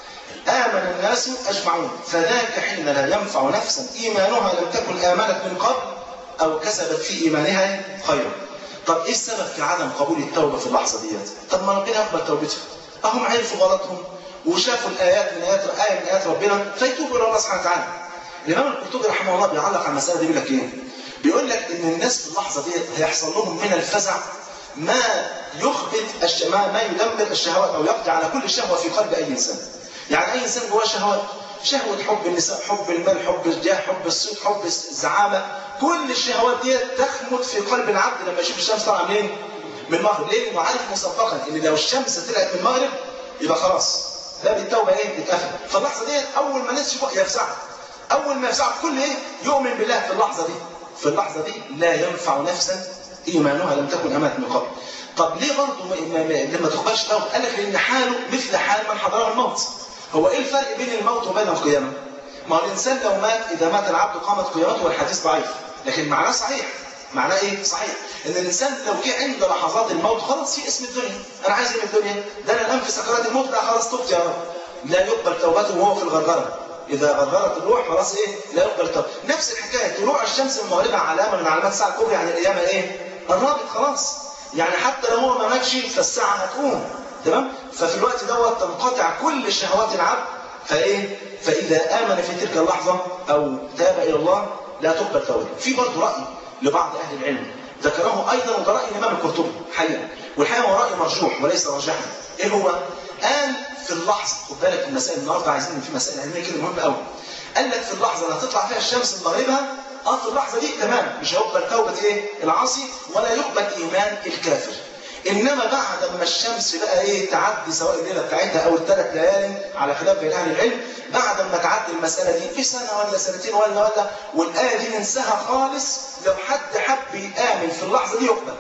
آمن الناس أجمعون فذاك حين لا ينفع نفسا إيمانها لم تكن آمنت من قبل أو كسبت في إيمانها خيرا طب إيه السبب في عدم قبول التوبة في اللحظة ديت طب ما ربنا يقبل توبتهم أهم عرفوا غلطهم وشافوا الآيات من آيات آية من آيات ربنا فيتوبوا إلى الله سبحانه وتعالى الإمام القرطبي رحمه الله بيعلق على المسألة دي بيقول لك إيه؟ بيقول لك إن الناس في اللحظة دي هيحصل لهم من الفزع ما يخبط الش... ما, ما يدمر الشهوات أو يقضي على كل شهوة في قلب أي إنسان يعني اي انسان جواه شهوات شهوة حب النساء حب المال حب الجاه حب الصوت حب الزعامة كل الشهوات دي تخمد في قلب العبد لما يشوف الشمس طالعة منين؟ من المغرب ليه؟ لانه عارف مسبقا ان لو الشمس طلعت من المغرب يبقى خلاص باب التوبة ايه؟ اتقفل فاللحظة دي اول ما الناس يشوفوا يفزعوا اول ما يفزعوا كل ايه؟ يؤمن بالله في اللحظة دي في اللحظة دي لا ينفع نفسا ايمانها لم تكن امانة من قبل طب ليه برضه لما تقبلش توبة؟ قال لك لان حاله مثل حال من حضره الموت هو ايه الفرق بين الموت وبين القيامة؟ ما هو الانسان لو مات اذا مات العبد قامت قيامته والحديث ضعيف لكن معناه صحيح معناه ايه؟ صحيح ان الانسان لو جه عند لحظات الموت خلاص في اسم الدنيا انا عايز ايه من الدنيا؟ ده انا الان في سكرات الموت لا خلاص تبت يا رب لا يقبل توبته وهو في الغرغره اذا غرغرت الروح خلاص ايه؟ لا يقبل توبته نفس الحكايه طلوع الشمس من مغربها علامه من علامات الساعه الكبرى يعني القيامه ايه؟ قربت خلاص يعني حتى لو هو ما ماتش فالساعه هتقوم تمام؟ ففي الوقت دوت تنقطع كل شهوات العبد فايه فاذا امن في تلك اللحظه او تاب الى الله لا تقبل توبته في برضه راي لبعض اهل العلم ذكره ايضا وده راي الامام القرطبي حقيقه والحقيقه هو راي مرجوح وليس راجحا ايه هو قال في اللحظه خد بالك المسائل النهارده عايزين في مسائل علميه كده مهمه قوي قال لك في اللحظه اللي هتطلع فيها الشمس من مغربها اه في اللحظه دي تمام مش هيقبل توبه ايه العاصي ولا يقبل ايمان الكافر انما بعد ما الشمس بقى ايه تعدي سواء الليله بتاعتها او الثلاث ليالي على خلاف بين اهل العلم بعد ما تعدي المساله دي في سنه ولا سنتين ولا ولا والايه دي ننساها خالص لو حد حب يامن في اللحظه دي يقبل.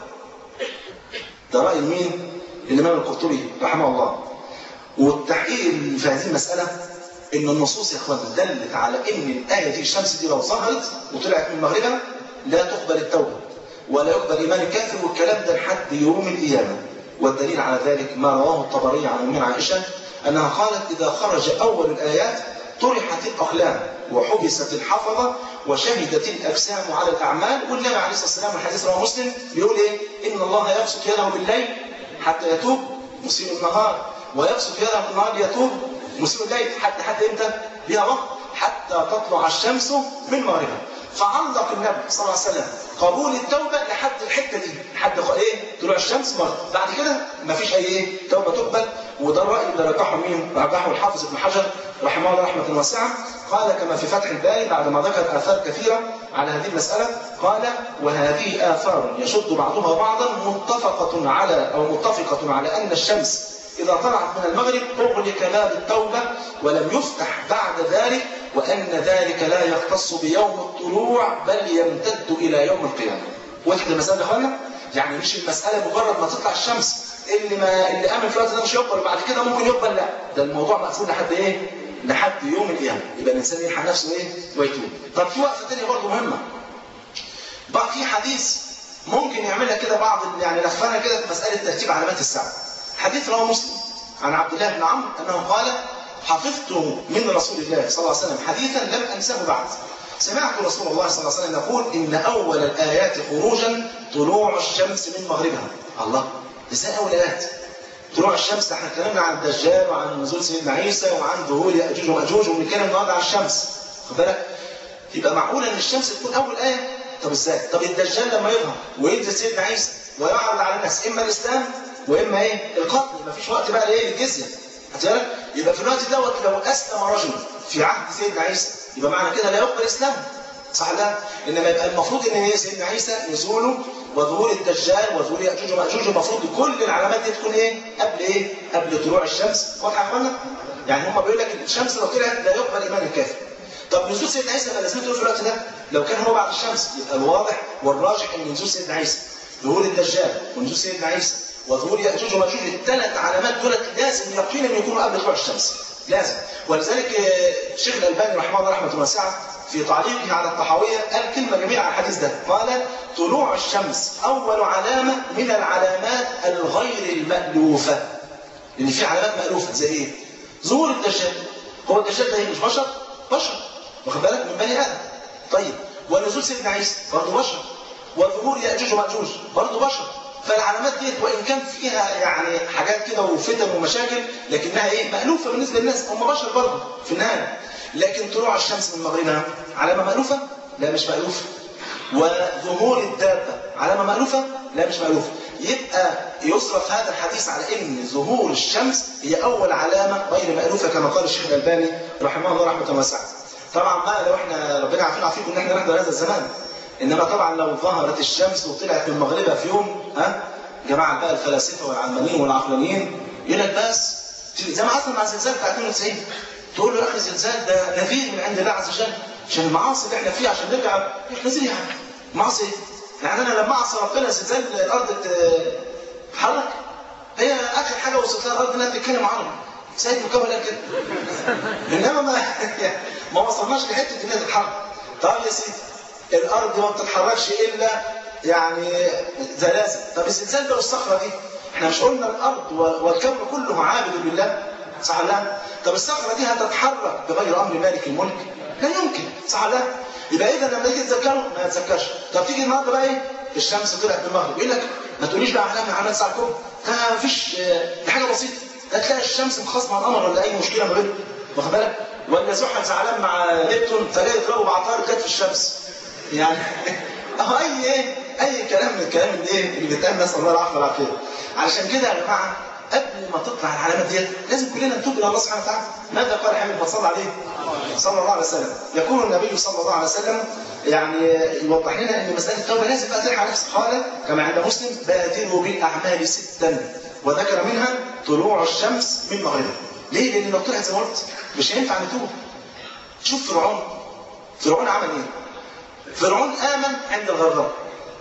ده راي مين؟ الامام القرطبي رحمه الله. والتحقيق في هذه المساله ان النصوص يا اخوان دلت على ان الايه دي الشمس دي لو ظهرت وطلعت من مغربها لا تقبل التوبه. ولا يقبل إيمان الكافر والكلام ده لحد يوم القيامة والدليل على ذلك ما رواه الطبري عن أمنا عائشة أنها قالت إذا خرج أول الآيات طرحت الأقلام وحبست الحفظة وشهدت الأجسام على الأعمال والنبي عليه الصلاة والسلام الحديث رواه مسلم بيقول إيه إن الله يبسط يده بالليل حتى يتوب مسيء النهار ويبسط يده بالنهار ليتوب مسيء الليل حتى حتى إمتى؟ ليها وقت حتى تطلع الشمس من مغربها فعلق النبي صلى الله عليه وسلم قبول التوبة لحد الحتة دي لحد ايه طلوع الشمس مرة بعد كده مفيش اي ايه توبة تقبل وده الرأي اللي رجحه مين رجحه الحافظ ابن حجر رحمه الله رحمة واسعة قال كما في فتح الباري بعد ما ذكر آثار كثيرة على هذه المسألة قال وهذه آثار يشد بعضها بعضا متفقة على أو متفقة على أن الشمس إذا طلعت من المغرب أغلق باب التوبة ولم يفتح بعد ذلك وأن ذلك لا يختص بيوم الطلوع بل يمتد إلى يوم القيامة. وضحت المسألة يا إخوانا؟ يعني مش المسألة مجرد ما تطلع الشمس اللي ما اللي آمن في الوقت ده مش يقبل وبعد كده ممكن يقبل لا ده الموضوع مقفول لحد إيه؟ لحد يوم القيامة يبقى الإنسان يلحق نفسه إيه؟ ويتوب. طب في وقفة ثانية برضه مهمة. بقى في حديث ممكن يعملها كده بعض يعني لفنا كده في مسألة ترتيب علامات الساعة. حديث رواه مسلم عن عبد الله بن عمرو انه قال حفظت من رسول الله صلى الله عليه وسلم حديثا لم انسه بعد سمعت رسول الله صلى الله عليه وسلم يقول ان اول الايات خروجا طلوع الشمس من مغربها الله ازاي اول ايات طلوع الشمس احنا اتكلمنا عن الدجال وعن نزول سيدنا عيسى وعن ظهور ياجوج وماجوج وبنتكلم النهارده عن الشمس خد بالك يبقى معقول ان الشمس تكون اول ايه طب ازاي طب الدجال لما يظهر وينزل سيدنا عيسى ويعرض على الناس اما الاسلام واما ايه القتل مفيش وقت بقى لايه للجزيه هتعرف يبقى في الوقت دوت لو اسلم رجل في عهد سيدنا عيسى يبقى معنى كده لا يقبل اسلام صح لا انما يبقى المفروض ان هي سيدنا عيسى نزوله وظهور الدجال وظهور ياجوج وماجوج المفروض كل العلامات دي تكون ايه قبل ايه قبل طلوع الشمس واضحه يا اخوانا يعني هم بيقول لك الشمس لو طلعت لا يقبل ايمان الكافر طب نزول سيدنا عيسى كان لازمته في الوقت ده لو كان هو بعد الشمس يبقى الواضح والراجح ان نزول سيدنا عيسى ظهور الدجال ونزول سيدنا عيسى وظهور ياجوج وماجوج الثلاث علامات دولت لازم يقينا يكونوا قبل طلوع الشمس لازم ولذلك الشيخ الالباني رحمه الله رحمه واسعه في تعليقه على الطحاويه قال كلمه جميله على الحديث ده قال طلوع الشمس اول علامه من العلامات الغير المالوفه لان في علامات مالوفه زي ايه؟ ظهور الدجال هو الدجال ده مش بشر؟ بشر واخد بالك من بني ادم طيب ونزول سيدنا عيسى برضه بشر وظهور ياجوج وماجوج برضه بشر فالعلامات ديت وان كان فيها يعني حاجات كده وفتن ومشاكل لكنها ايه مالوفه بالنسبه للناس هم بشر برضه في النهايه لكن طلوع الشمس من مغربها علامه مالوفه لا مش مالوفه وظهور الدابه علامه مالوفه لا مش مالوفه يبقى يصرف هذا الحديث على ان ظهور الشمس هي اول علامه غير مالوفه كما قال الشيخ الالباني رحمه الله رحمه واسعه طبعا بقى لو احنا ربنا عارفين عارفين ان احنا نحضر هذا الزمان انما طبعا لو ظهرت الشمس وطلعت من مغربها في يوم ها جماعه بقى الفلاسفه والعلمانيين والعقلانيين يقول لك بس زي ما حصل مع الزلزال بتاع 92 تقول له يا اخي الزلزال ده نذير من عند الله عز وجل عشان المعاصي اللي احنا فيها عشان نرجع نذير يعني معاصي يعني انا لما اعصى ربنا الزلزال الارض تتحرك هي اخر حاجه وصلت لها الارض انها تتكلم عربي سيد مكمل قال كده انما ما ما وصلناش لحته انها تتحرك طب يا سيدي الارض ما بتتحركش الا يعني زلازل طب الزلزال ده والصخره دي احنا مش قلنا الارض والكون كله عابد لله صح لا طب الصخره دي هتتحرك بغير امر مالك الملك لا يمكن صح لا يبقى اذا لما يجي تذكره ما يتذكرش طب تيجي النهارده بقى ايه الشمس طلعت بالمغرب يقول لك ما تقوليش بقى علامه علامات ساعه الكون ده مفيش دي حاجه بسيطه ده تلاقي الشمس مخاصمه مع القمر ولا اي مشكله ما بينهم واخد بالك ولا زحل زعلان مع نبتون فجاي يضربه بعطارد جت في الشمس يعني اهو اي ايه اي كلام من الكلام اللي ايه اللي بيتقال نسال الله العافيه والعافيه علشان كده يا جماعه قبل ما تطلع العلامات ديت لازم كلنا نتوب الى الله سبحانه وتعالى ماذا قال حبيب صلى عليه صلى الله عليه وسلم يقول النبي صلى الله عليه وسلم يعني يوضح لنا ان مساله التوبه لازم بقى تلحق نفسك قال كما عند مسلم بادروا بالاعمال ستا وذكر منها طلوع الشمس من مغربها ليه؟ لان لو طلعت زي ما قلت مش هينفع نتوب شوف فرعون فرعون عمل ايه؟ فرعون امن عند الغرغره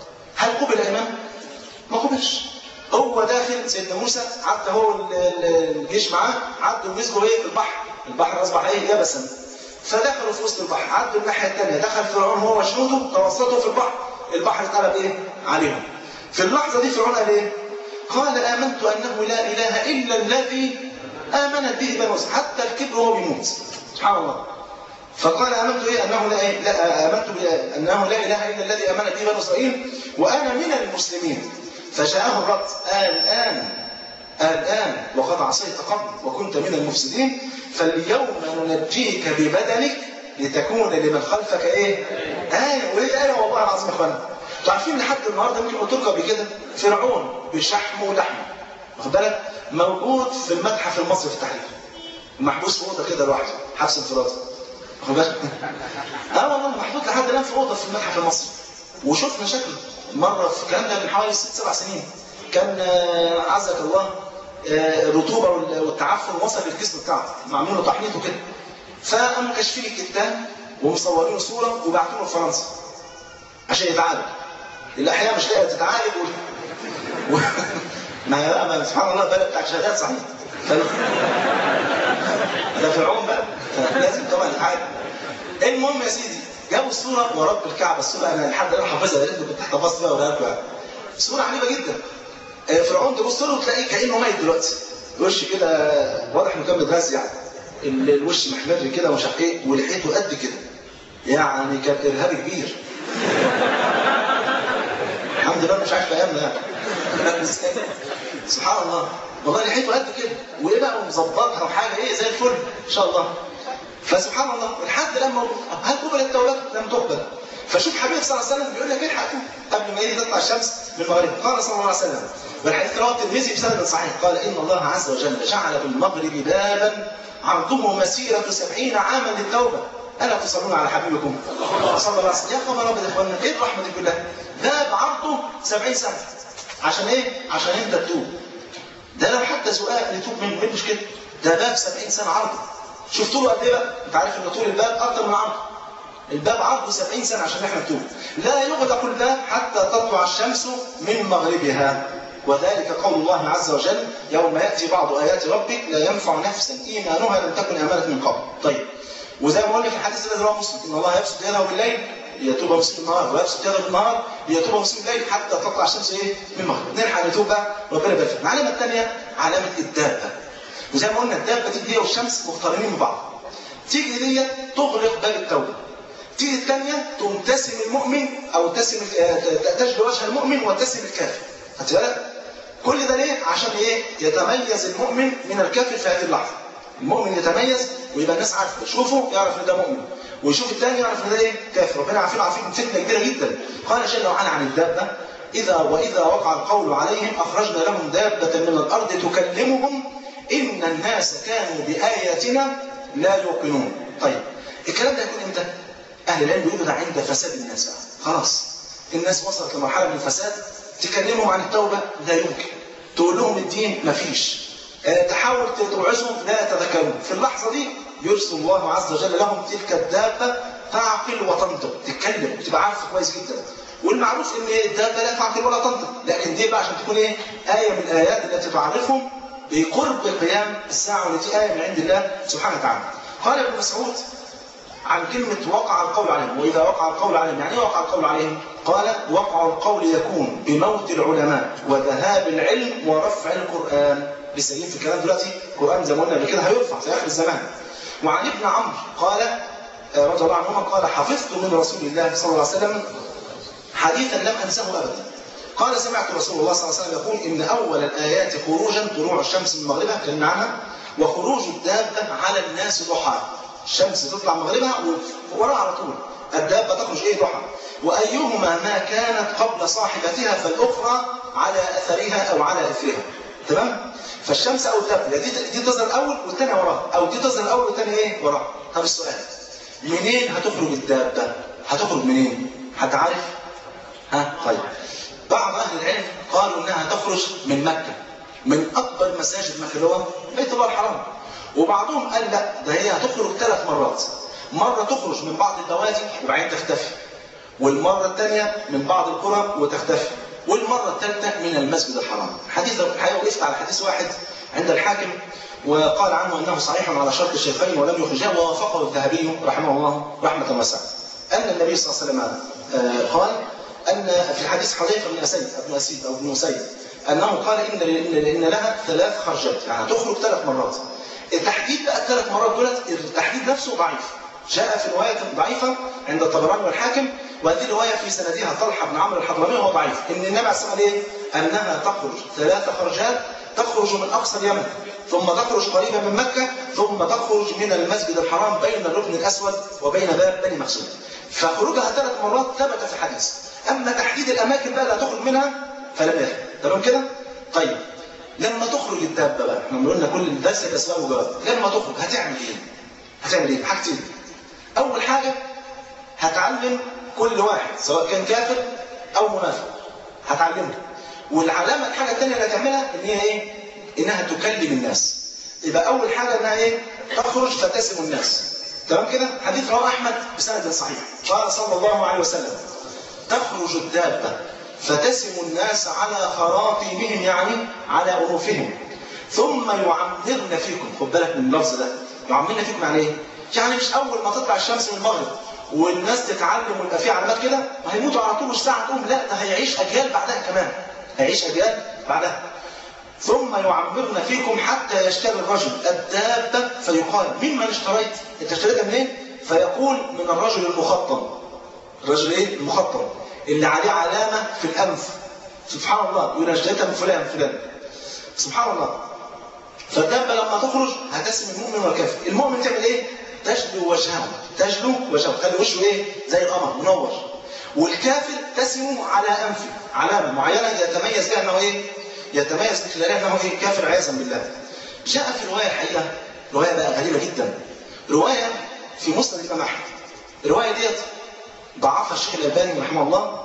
هل قبل ايمان؟ ما قبلش هو داخل سيدنا موسى عدى هو الجيش معاه عدوا مسكوا ايه في البحر البحر اصبح ايه يبسا فدخلوا في وسط البحر عدوا الناحيه الثانيه دخل فرعون هو وجنوده توسطوا في البحر البحر اتقلب ايه عليهم في اللحظه دي فرعون قال ايه قال امنت انه لا اله الا الذي امنت به بنو حتى الكبر وهو بيموت سبحان الله فقال امنت ايه انه لا, إيه؟ لا امنت انه لا اله الا الذي امنت به بنو اسرائيل وانا من المسلمين فجاءه الرد الان الان وقد عصيت قبل وكنت من المفسدين فاليوم ننجيك ببدنك لتكون لمن خلفك ايه؟ آية وليه آية والله العظيم يا اخوانا انتوا عارفين لحد النهارده ممكن قلت لكم قبل كده فرعون بشحمه ولحمه واخد بالك؟ موجود في المتحف المصري في التحرير محبوس في اوضه كده لوحده حبس انفرادي واخد بالك؟ اه والله محطوط لحد الان في اوضه في المتحف المصري وشفنا شكله مره في الكلام ده من حوالي ست سبع سنين كان عزك الله الرطوبه والتعفن وصل للجسم بتاعه معمول له تحنيط وكده فقاموا كاشفين الكتان ومصورين صوره وبعتوه لفرنسا عشان يتعالج الاحياء مش لاقيه تتعالج و... و... ما بقى ما سبحان الله البلد بتاعت شهادات صحيح ف... ده فرعون بقى لازم طبعا يتعالج المهم يا سيدي جابوا الصوره ورب الكعبه الصوره انا لحد الان حافظها لان كنت احتفظت بيها ولا لكم صوره عجيبه جدا فرعون تبص له تلاقيه كانه ميت دلوقتي وش كده واضح انه كان متغذي يعني الوش محمر كده ومش عارف ايه ولحيته قد كده يعني كان ارهابي كبير الحمد لله مش عارف ايامنا يعني سبحان الله والله لحيته قد كده وايه بقى مظبطها وحاجه ايه زي الفل ان شاء الله فسبحان الله لحد لما هل قبل التوبه لم تقبل فشوف حبيب صلى الله عليه وسلم بيقول لك الحق قبل ما يجي تطلع الشمس من المغرب قال صلى الله عليه وسلم والحديث رواه الترمذي بسند صحيح قال ان الله عز وجل جعل في المغرب بابا عرضه مسيره سبعين عاما للتوبه الا تصلون على حبيبكم صلى الله عليه وسلم يا خبر ابيض يا اخوانا ايه الرحمه دي كلها باب عرضه 70 سنه عشان ايه عشان انت تتوب ده لو حتى سؤال نتوب منه ايه المشكله ده باب 70 سنه عرضه شوف طوله قد ايه بقى انت عارف ان طول الباب اكتر من عرضه الباب عرضه 70 سنه عشان احنا نتوب لا يغلق الباب حتى تطلع الشمس من مغربها وذلك قول الله عز وجل يوم ياتي بعض ايات ربك لا ينفع نفسا ايمانها لم تكن امنت من قبل طيب وزي ما قلنا في الحديث الذي رواه مسلم ان الله يبسط يده بالليل ليتوب مسلم النهار ويبسط يده بالنهار ليتوب مسلم الليل حتى تطلع الشمس ايه من المغرب نلحق نتوب بقى ربنا يبارك فينا العلامه الثانيه علامه الدابه وزي ما قلنا الدابه دي هي والشمس مقترنين ببعض تيجي دي تغلق باب التوبه تيجي الثانيه تقوم تسم المؤمن او تسم تجلو وجه المؤمن وتسم الكافر خدت بالك كل ده ليه عشان ايه يتميز المؤمن من الكافر في هذه اللحظه المؤمن يتميز ويبقى الناس عارفه تشوفه يعرف ان ده مؤمن ويشوف الثاني يعرف ان ده ايه كافر ربنا عارفين عارفين فتنه كبيره جدا قال جل وعلا عن الدابه اذا واذا وقع القول عليهم اخرجنا لهم دابه من الارض تكلمهم ان الناس كانوا باياتنا لا يوقنون طيب الكلام ده هيكون امتى اهل العلم بيقولوا ده عند فساد الناس بقى خلاص الناس وصلت لمرحله من الفساد تكلمهم عن التوبه لا يمكن تقول لهم الدين مفيش تحاول توعظهم لا يتذكرون في اللحظة دي يرسل الله عز وجل لهم تلك الدابة تعقل وتنطق تتكلم وتبقى عارفة كويس جدا والمعروف ان الدابة لا تعقل ولا تنطق لكن دي بقى عشان تكون ايه آية من الآيات التي تعرفهم بقرب قيام الساعة والتي آية من عند الله سبحانه وتعالى قال ابن مسعود عن كلمة وقع القول عليهم وإذا وقع القول عليهم يعني ايه وقع القول عليهم قال وقع القول يكون بموت العلماء وذهاب العلم ورفع القرآن لسه في الكلام دلوقتي القرآن زي ما قلنا قبل كده هيرفع في آخر الزمان وعن ابن عمرو قال رضي الله عنهما قال حفظت من رسول الله صلى الله عليه وسلم حديثا لم أنسه أبدا قال سمعت رسول الله صلى الله عليه وسلم يقول إن أول الآيات خروجا طلوع الشمس من مغربها كلمة عنها وخروج الدابة على الناس ضحى الشمس تطلع مغربها ووراها على طول الدابة تخرج إيه ضحى وأيهما ما كانت قبل صاحبتها فالأخرى على أثرها أو على إثرها تمام فالشمس او الدابه دي دي تظهر الاول والثانيه وراها او دي تظهر الاول والثانيه ايه وراها طب السؤال منين هتخرج الدابه هتخرج منين حد عارف ها طيب بعض اهل العلم قالوا انها تخرج من مكه من اكبر مساجد مكه اللي هو بيت الله الحرام وبعضهم قال لا ده هي هتخرج ثلاث مرات مره تخرج من بعض البوادي وبعدين تختفي والمره الثانيه من بعض القرى وتختفي والمرة الثالثة من المسجد الحرام حديث الحقيقة وقفت على حديث واحد عند الحاكم وقال عنه أنه صحيح على شرط الشيخين ولم يخرجاه ووافقه الذهبي رحمه الله رحمة واسعة أن النبي صلى الله عليه وسلم قال أن في حديث حذيفة بن أسيد ابن أسيد أو ابن أسيد أنه قال إن إن لها ثلاث خرجات يعني تخرج ثلاث مرات التحديد بقى الثلاث مرات دولت التحديد نفسه ضعيف جاء في رواية ضعيفة عند الطبراني والحاكم وهذه الرواية في سندها طلحة بن عمرو الحضرمي وهو ضعيف إن النبي عليه الصلاة والسلام أنها تخرج ثلاث خرجات تخرج من أقصى اليمن ثم تخرج قريبا من مكة ثم تخرج من المسجد الحرام بين الركن الأسود وبين باب بني مخزوم فخروجها ثلاث مرات ثبت في الحديث أما تحديد الأماكن بقى لا تخرج منها فلم يثبت تمام كده؟ طيب لما تخرج الدابة بقى احنا قلنا كل الدرس الأسباب وجواب لما تخرج هتعمل إيه؟ هتعمل إيه؟ حاجتين أول حاجة هتعلم كل واحد سواء كان كافر أو منافق هتعلمه والعلامة الحاجة الثانية اللي هتعملها إن هي إيه؟ إنها تكلم الناس يبقى أول حاجة إنها إيه؟ تخرج فتسم الناس تمام كده؟ حديث رواه أحمد بسند صحيح قال صلى الله عليه وسلم تخرج الدابة فتسم الناس على خراطيمهم يعني على أنوفهم ثم يعمرن فيكم خد بالك من اللفظ ده يعمرن فيكم يعني ايه؟ يعني مش أول ما تطلع الشمس من المغرب والناس تتعلم ويبقى في علامات كده هيموتوا على طول والساعة تقوم لا ده هيعيش أجيال بعدها كمان هيعيش أجيال بعدها ثم يعمرن فيكم حتى يشتري الرجل الدابة فيقال ممن اشتريت؟ انت اشتريتها منين؟ فيقول من الرجل المخطم الرجل ايه؟ المخطم اللي عليه علامة في الأنف سبحان الله يقول اشتريتها من فلان فلان سبحان الله فالدابة لما تخرج هتسم المؤمن والكافر المؤمن تعمل ايه؟ تجلو وجهه تجلو وجهه تخلي وشه ايه؟ زي القمر منور والكافر تسم على أنفه علامة معينة يتميز بها أنه ايه؟ يتميز من خلالها أنه ايه؟ كافر عياذا بالله جاء في رواية الحقيقة رواية بقى غريبة جدا رواية في مسند الإمام أحمد الرواية ديت ضعفها الشيخ الألباني رحمه الله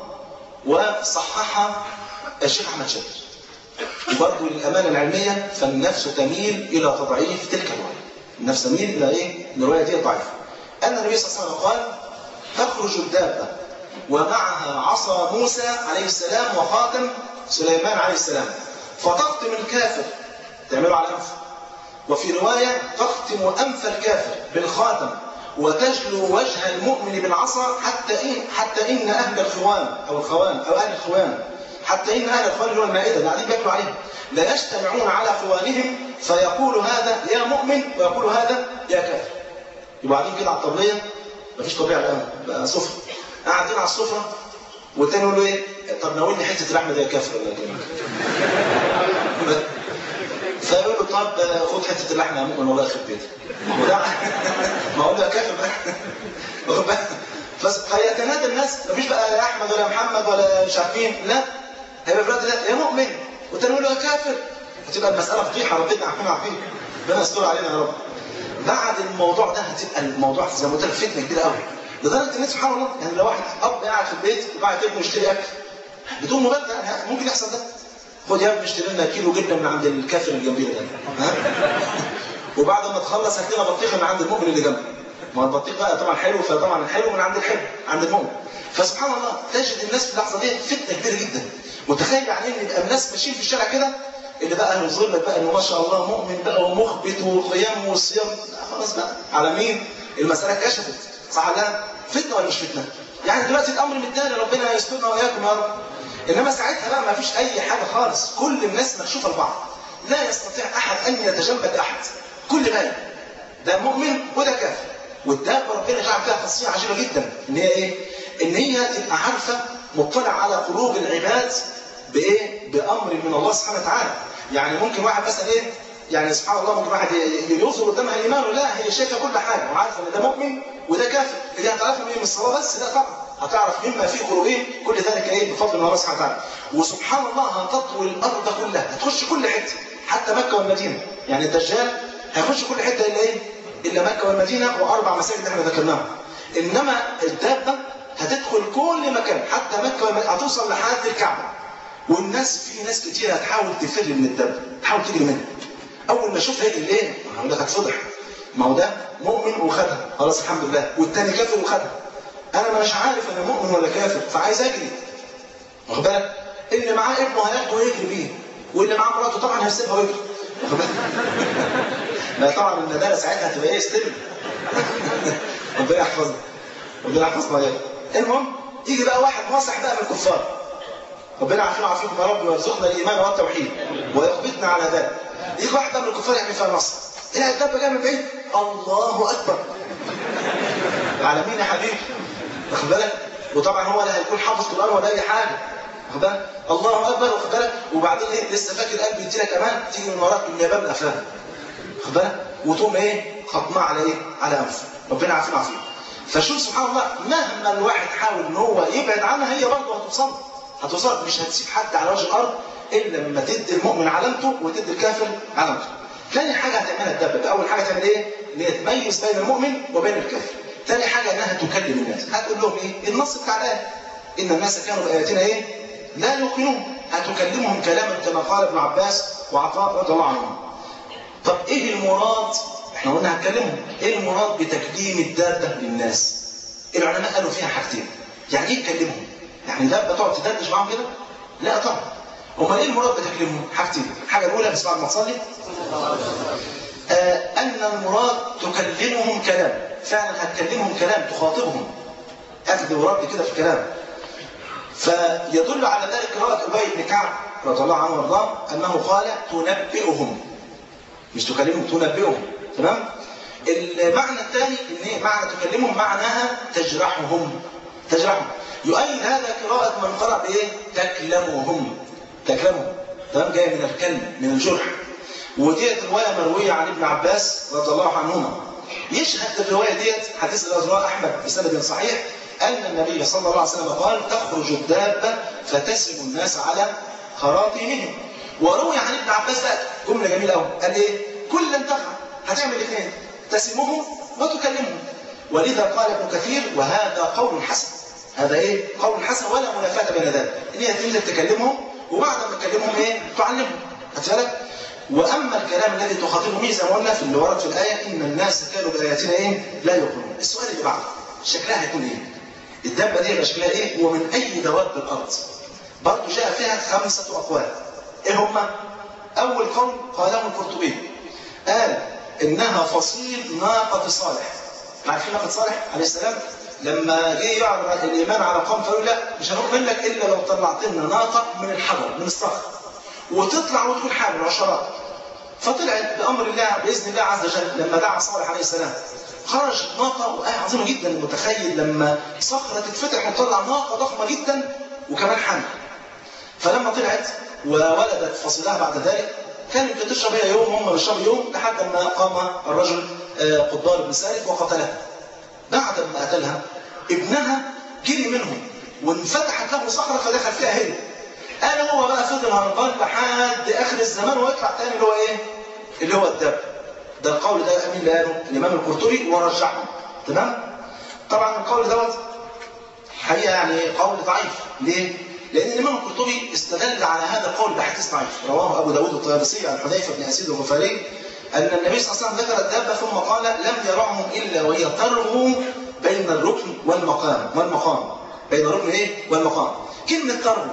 وصححها الشيخ أحمد شاكر وبرضه للأمانة العلمية فالنفس تميل إلى تضعيف تلك الرواية النفس تميل الى ايه؟ الروايه دي ضعيفه. ان النبي صلى الله عليه وسلم قال تخرج الدابه ومعها عصا موسى عليه السلام وخاتم سليمان عليه السلام فتقطم الكافر تعمله على انفه وفي روايه تختم انف الكافر بالخاتم وتجلو وجه المؤمن بالعصا حتى إن حتى إن أهل الخوان أو الخوان أو أهل الخوان حتى إن أهل الخوان اللي هو المائدة اللي قاعدين بياكلوا عليهم لا يجتمعون على خوانهم فيقول هذا يا مؤمن ويقول هذا يا كافر يبقوا قاعدين كده على الطبلية مفيش طبيعة الآن بقى سفرة قاعدين على السفرة والتاني يقول له إيه طب ناولني حتة لحمة دي يا كافر ولا كده فيقول له طب خد حتة اللحمة يا مؤمن والله يخرب بيتك وده ما هو ده كافر بقى فيتنادى الناس مفيش بقى يا احمد ولا محمد ولا مش عارفين لا هيبقى في الوقت ده يا مؤمن والتاني يقول له يا كافر هتبقى المساله فضيحه ربنا عارفين عارفين ربنا يستر علينا يا رب بعد الموضوع ده هتبقى الموضوع زي ما قلت لك فتنه كبيره قوي لدرجه ان سبحان الله يعني لو واحد اب قاعد في البيت وقاعد ابنه يشتري اكل بدون مبالغه يعني ممكن يحصل ده خد يا ابني اشتري لنا كيلو جبنه من عند الكافر اللي جنبينا ده ها وبعد ما تخلص هات لنا بطيخه من عند المؤمن اللي جنبك ما هو البطيخ بقى طبعا حلو فطبعا الحلو من عند الحلو عند المؤمن فسبحان الله تجد الناس في اللحظه دي فتنه كبيره جدا متخيل يعني ان يبقى الناس ماشيين في الشارع كده اللي بقى يظهر لك بقى انه ما شاء الله مؤمن بقى ومخبت وقيام وصيام خلاص بقى على مين المساله اتكشفت صح لا فتنه ولا مش فتنه يعني دلوقتي الامر متداري ربنا يسترنا واياكم يا رب انما ساعتها بقى ما فيش اي حاجه خالص كل الناس مكشوفه لبعض لا يستطيع احد ان يتجنب احد كل بالك ده مؤمن وده كافر والدابه ربنا جعل فيها خاصيه عجيبه جدا ان هي ايه؟ ان هي تبقى عارفه مطلع على قلوب العباد بايه؟ بامر من الله سبحانه وتعالى يعني ممكن واحد مثلا ايه؟ يعني سبحان الله ممكن واحد يوصل قدامها ايمانه لا هي شايفه كل حاجه وعارفه ان ده مؤمن وده كافر اللي هتعرفها من الصلاه بس لا طبعا هتعرف مما في قلوبهم كل ذلك ايه بفضل الله سبحانه وتعالى وسبحان الله هتطوي الارض كلها هتخش كل حته حتى مكه والمدينه يعني الدجال هيخش كل حته الا ايه؟ الا مكه والمدينه واربع مساجد احنا ذكرناهم. انما الدابه هتدخل كل مكان حتى مكه والمدينه هتوصل لحد الكعبه. والناس في ناس كتير هتحاول تفر من الدابه، تحاول تجري منها. اول ما اشوفها يجري ليه؟ هقول لك هتفضح. ما هو ده مؤمن وخدها، خلاص الحمد لله، والتاني كافر وخدها. انا مش عارف انا مؤمن ولا كافر فعايز اجري. واخد بالك؟ اللي معاه ابنه هياخده ويجري بيه. واللي معاه مراته طبعا هيسيبها ويجري. واخد بالك؟ لا طبعا الندالة ساعتها هتبقى ايه ستيل ربنا يحفظنا ربنا يحفظنا اياه المهم يجي بقى واحد ناصح بقى من الكفار ربنا عارفين وعارفينكم يا رب ويرزقنا الايمان والتوحيد ويثبتنا على ذلك يجي واحد بقى من الكفار يعمل فيها نصر الى الدابه جايه من بعيد الله اكبر على مين يا حبيبي واخد بالك وطبعا هو لا هيكون حافظ قران ولا اي حاجه واخد بالك الله اكبر واخد بالك وبعدين ايه لسه فاكر قلبي يدي لك امان تيجي من وراك اليابان قفاها واخد بالك وتقوم ايه خطمه على ايه على انفه ربنا عارفين عارفين فشوف سبحان الله مهما الواحد حاول ان هو يبعد عنها هي برضه هتوصل هتوصل مش هتسيب حد على وجه الارض الا لما تدي المؤمن علامته وتدي الكافر علامته ثاني حاجه هتعملها الدبه اول حاجه تعمل ايه ان هي تميز بين المؤمن وبين الكافر ثاني حاجه انها تكلم الناس هتقول لهم ايه النص بتاع الايه ان الناس كانوا باياتنا ايه لا يوقنون هتكلمهم كلاما كما قال ابن عباس وعطاء رضي الله عنهم طب ايه المراد احنا قلنا هنكلمهم ايه المراد بتكليم الدابه للناس العلماء قالوا فيها حاجتين يعني ايه تكلمهم يعني دابه تقعد تدردش معاهم كده لا طبعا امال ايه المراد بتكليمهم حاجتين الحاجه الاولى بس بعد ما تصلي آه ان المراد تكلمهم كلام فعلا هتكلمهم كلام تخاطبهم اخذ ورد كده في الكلام فيدل على ذلك قراءة أبي بن كعب رضي الله عنه وارضاه أنه قال تنبئهم مش تكلمهم تنبئهم تمام المعنى الثاني ان هي معنى تكلمهم معناها تجرحهم تجرحهم يؤيد هذا قراءة من قرأ بايه تكلمهم تكلمهم تمام جاي من الكلم من الجرح وديت رواية مروية عن ابن عباس رضي الله عنهما يشهد الرواية ديت حديث الأزراء أحمد بسند صحيح أن النبي صلى الله عليه وسلم قال تخرج الدابة فتسم الناس على خراطيمهم وروي عن ابن عباس بقى جملة جميلة قوي قال إيه كلا تفعل هتعمل الاثنين تسمهم وتكلمهم ولذا قال ابن كثير وهذا قول حسن هذا ايه قول حسن ولا منافاة بين ذلك ان هي تنزل تكلمهم وبعد ما تكلمهم ايه تعلمهم هتسألك واما الكلام الذي تخاطبه به زي ما قلنا في اللي ورد في الايه ان الناس كانوا باياتنا ايه؟ لا يؤمنون. السؤال اللي بعده شكلها هيكون ايه؟ الدابه دي هيبقى شكلها ايه؟ ومن اي دواب الارض؟ برضه جاء فيها خمسه اقوال. ايه هما؟ اول قول قاله القرطبي قال انها فصيل ناقه صالح. عارفين ناقه صالح عليه السلام؟ لما جه يعرض الايمان على قوم فقالوا لا مش هنؤمن لك الا لو طلعت لنا ناقه من الحجر من الصخر وتطلع وتكون حامل عشرات فطلعت بامر الله باذن الله عز وجل لما دعا صالح عليه السلام خرج ناقه وآية عظيمه جدا متخيل لما صخره تتفتح وتطلع ناقه ضخمه جدا وكمان حامل فلما طلعت وولدت فصيلها بعد ذلك كانت بتشرب هي يوم هم بيشربوا يوم لحد ما قام الرجل قدار بن سالف وقتلها بعد ما قتلها ابنها جري منهم وانفتحت له صخره فدخل فيها هي انا هو بقى فضل هربان لحد اخر الزمان ويطلع تاني اللي هو ايه؟ اللي هو الدب ده القول ده مين اللي قاله؟ الامام القرطبي ورجحه تمام؟ طبعا القول دوت حقيقه يعني قول ضعيف ليه؟ لان الامام القرطبي استدل على هذا القول بحديث ضعيف رواه ابو داود الطيالسي عن حذيفه بن اسيد الغفاري ان النبي صلى الله عليه وسلم ذكر الدابه ثم قال لم يرعهم الا وهي ترغو بين الركن والمقام والمقام بين الركن ايه؟ والمقام كلمه ترغو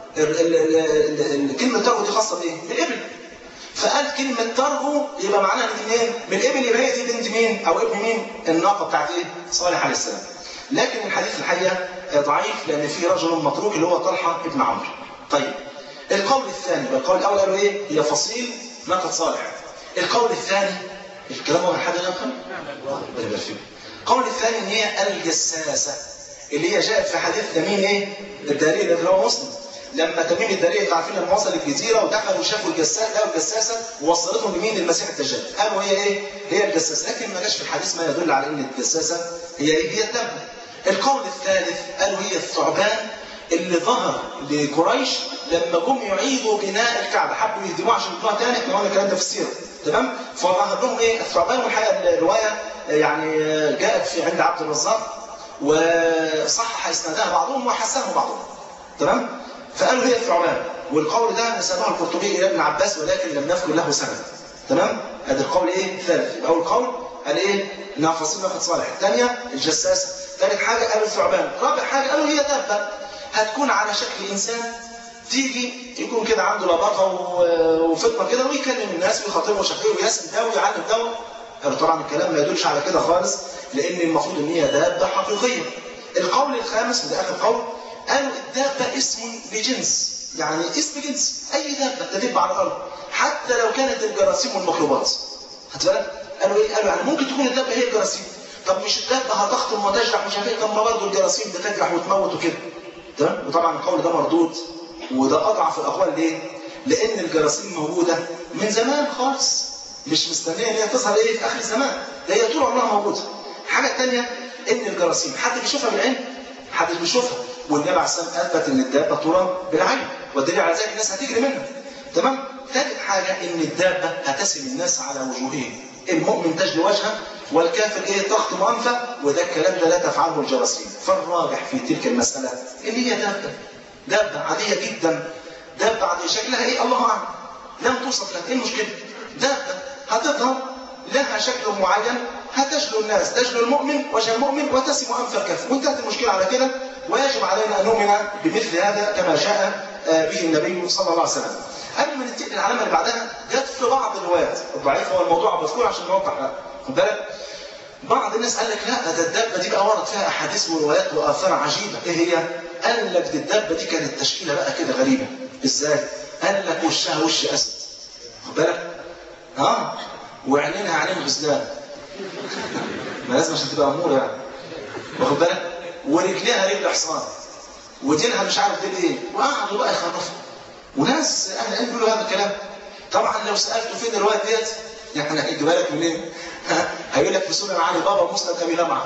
كلمة ترغو دي خاصة بإيه؟ بالإبل. فقال كلمة ترغو يبقى معناها دي منين؟ من الإبل يبقى هي دي بنت مين؟ أو ابن مين؟ الناقة بتاعت إيه؟ صالح عليه السلام. لكن الحديث الحقيقة ضعيف لأن في رجل متروك اللي هو طلحة ابن عمرو. طيب القول الثاني القول الأول قالوا إيه؟ هي فصيل ناقة صالح. القول الثاني الكلام هو من حد يفهم؟ القول الثاني إن هي الجساسة اللي هي جاءت في حديث تميم إيه؟ الدليل اللي هو مسلم. لما تميم الدليل انتوا عارفين لما وصل الجزيره ودخلوا وشافوا الجساس لقوا الجساسه ووصلتهم لمين للمسيح الدجال قالوا هي ايه؟ هي الجساسه لكن ما جاش في الحديث ما يدل على ان الجساسه هي ايه؟ هي الدم. القول الثالث قالوا هي الثعبان اللي ظهر لقريش لما جم يعيدوا بناء الكعبه حبوا يهدموها عشان يبنوها تاني احنا قلنا الكلام ده في السيره تمام؟ فظهر لهم ايه؟ الثعبان والحقيقه الروايه يعني جاءت في عند عبد الرزاق وصحح اسنادها بعضهم وحسنه بعضهم تمام؟ فقالوا هي الثعبان والقول ده نسبه القرطبي الى ابن عباس ولكن لم نذكر له سند تمام هذا القول ايه الثالث اول قول قال ايه انها فصيل ناقه صالح الثانيه الجساسه ثالث حاجه قالوا الثعبان رابع حاجه قالوا هي دابه هتكون على شكل انسان تيجي يكون كده عنده لباقه وفطنه كده ويكلم الناس ويخاطبهم ويشكله ويسم ده ويعلم ده قالوا طبعا الكلام ما يدلش على كده خالص لان المفروض ان هي دابه حقيقيه القول الخامس وده اخر قول قالوا الدابة اسم لجنس يعني اسم جنس أي دابة تدب على الأرض حتى لو كانت الجراثيم والميكروبات هتبالك قالوا إيه قالوا يعني ممكن تكون الدابة هي الجراثيم طب مش الدابة هتخطم وتجرح مش عارف ايه طب ما برضه الجراثيم بتجرح وتموت وكده تمام وطبعا القول ده مردود وده أضعف الأقوال ليه؟ لأن الجراثيم موجودة من زمان خالص مش مستنية إن هي تظهر إيه في آخر الزمان ده هي طول عمرها موجودة الحاجة الثانية إن الجراثيم حد بيشوفها بالعين؟ حد بيشوفها والنبي عليه الصلاه والسلام اثبت ان الدابه ترى بالعين والدليل على ذلك الناس هتجري منها تمام ثالث حاجه ان الدابه هتسم الناس على وجوههم المؤمن تجلي وجهه والكافر ايه تخطم انفه وده الكلام ده لا تفعله الجراثيم فالراجح في تلك المساله اللي هي دابه دابه عاديه جدا دابه عاديه شكلها ايه الله اعلم لم توصف لك ايه المشكله دابه هتظهر لها شكل معين هتجلو الناس تجلو المؤمن وجه المؤمن وتسم انف الكافر وانتهت المشكله على كده ويجب علينا ان نؤمن بمثل هذا كما جاء به النبي صلى الله عليه وسلم. قبل ما ننتقل للعلامه اللي بعدها جت في بعض الروايات الضعيفه والموضوع مذكور عشان نوضح خد بالك بعض الناس قال لك لا ده الدابه دي بقى ورد فيها احاديث وروايات واثار عجيبه ايه هي؟ قال لك دي الدابه دي كانت تشكيله بقى كده غريبه ازاي؟ قال لك وشها وش اسد خد بالك؟ اه وعينينها عينين غزلان ما لازم عشان تبقى اموره يعني واخد بالك؟ ورجليها رجل حصان ودينها مش عارف دين ايه وقعدوا بقى يخرفوا وناس اهل العلم بيقولوا هذا الكلام طبعا لو سالته فين الروايه ديت يعني هيجيبها لك منين؟ هيقول لك في سنن علي بابا مسلم ابي لمعه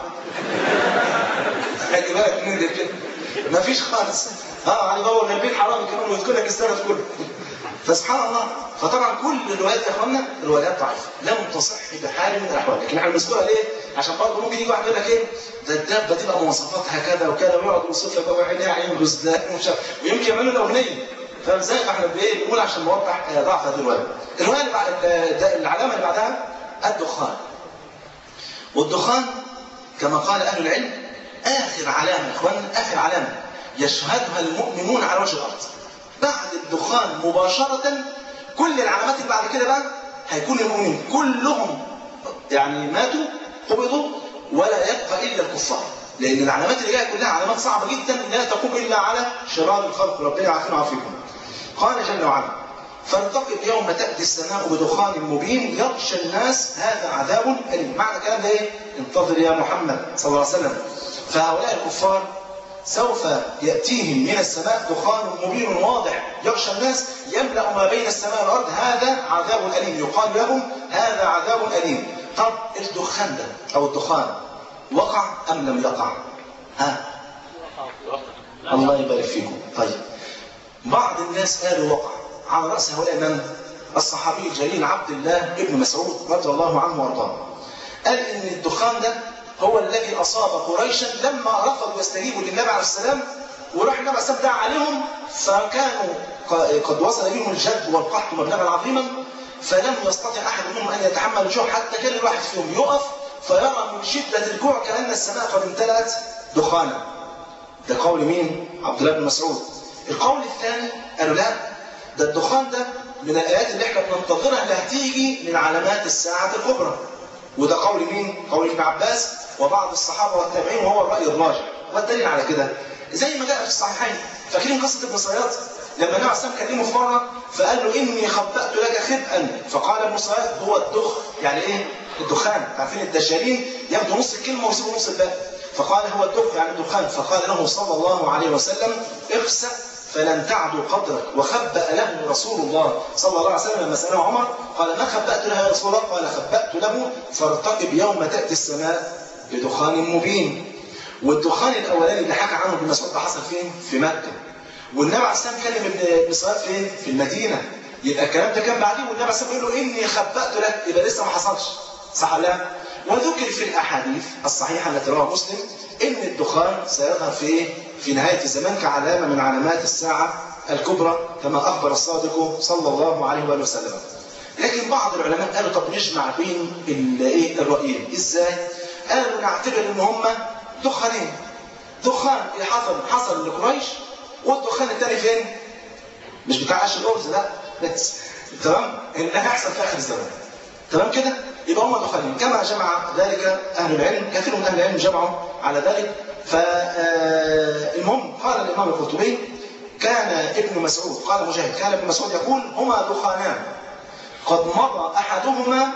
هيجيبها لك منين دي ما فيش خالص اه علي بابا غالبين حرام كمان ويذكر لك السند كله فسبحان الله فطبعا كل الروايات يا اخوانا روايات ضعيفه لم تصح بحال من الاحوال لكن احنا بنذكرها ليه؟ عشان برضه ممكن يجي واحد يقول لك ايه ده الدابه تبقى مواصفاتها كذا وكذا ويقعد يوصف لك بقى عينيها عين غزلان ومش ويمكن يعملوا له اغنيه فلذلك احنا بايه بنقول عشان نوضح آه، ضعف هذه الروايه. الروايه اللي بعد آه، ده- العلامه اللي بعدها الدخان. والدخان كما قال اهل العلم اخر علامه يا اخوان اخر علامه يشهدها المؤمنون على وجه الارض. بعد الدخان مباشره كل العلامات اللي بعد كده بقى هيكون المؤمنين كلهم يعني ماتوا قبضوا ولا يبقى الا الكفار لان العلامات اللي جايه كلها علامات صعبه جدا لا تقوم الا على شرار الخلق ربنا يعافينا ويعافيكم قال جل وعلا فارتقب يوم تاتي السماء بدخان مبين يغشى الناس هذا عذاب اليم معنى الكلام ده ايه انتظر يا محمد صلى الله عليه وسلم فهؤلاء الكفار سوف يأتيهم من السماء دخان مبين واضح يغشى الناس يملأ ما بين السماء والأرض هذا عذاب أليم يقال لهم هذا عذاب أليم طب الدخان ده أو الدخان وقع أم لم يقع ها الله يبارك فيكم طيب بعض الناس قالوا وقع على رأس هؤلاء من الصحابي الجليل عبد الله ابن مسعود رضي الله عنه وارضاه قال ان الدخان ده هو الذي اصاب قريشا لما رفضوا يستجيبوا للنبي عليه السلام وراح النبي عليه السلام دعا عليهم فكانوا ق- قد وصل بهم الجد والقحط مبلغا عظيما فلم يستطع احد منهم ان يتحمل الجوع حتى كان الواحد فيهم يقف فيرى من شده الجوع كان السماء قد امتلأت دخانا ده قول مين؟ عبد الله بن مسعود. القول الثاني قالوا لا ده الدخان ده من الايات اللي احنا بننتظرها اللي هتيجي من علامات الساعه الكبرى. وده قول مين؟ قول ابن عباس وبعض الصحابه والتابعين وهو الراي الراجح. والدليل على كده زي ما جاء في الصحيحين فاكرين قصه ابن صياد؟ لما النبي عليه الصلاه والسلام كلمه في مره فقال له اني خبأت لك خبئا فقال ابن صياد هو الدخ يعني ايه؟ الدخان عارفين الدجالين ياخدوا نص الكلمه ويسيبوا نص الباقي فقال هو الدخ يعني الدخان فقال له صلى الله عليه وسلم اخسأ فلن تعدو قدرك وخبأ له رسول الله صلى الله عليه وسلم لما سأله عمر قال ما خبأت له يا رسول الله قال خبأت له فارتقب يوم تأتي السماء بدخان مبين والدخان الاولاني اللي حكى عنه ابن مسعود ده حصل فين؟ في مكه والنبي عليه السلام كلم ابن ابن صياد فين؟ في المدينه يبقى الكلام ده كان بعديه والنبي عليه السلام بيقول له اني خبأت لك يبقى لسه ما حصلش صح ولا لا؟ وذكر في الاحاديث الصحيحه التي رواها مسلم ان الدخان سيظهر في ايه؟ في نهايه الزمان كعلامه من علامات الساعه الكبرى كما اخبر الصادق صلى الله عليه واله وسلم. لكن بعض العلماء قالوا طب نجمع بين الايه الرايين ازاي؟ قالوا نعتبر ان هم دخانين دخان اللي حصل حصل لقريش والدخان الثاني فين؟ مش بتاع عش الارز لا بس تمام؟ اللي هيحصل في اخر الزمان تمام كده؟ يبقى هم دخانين كما جمع ذلك اهل العلم كثير من اهل العلم جمعوا على ذلك فالمهم قال الامام القرطبي كان ابن مسعود قال مجاهد كان ابن مسعود يقول هما دخانان قد مضى احدهما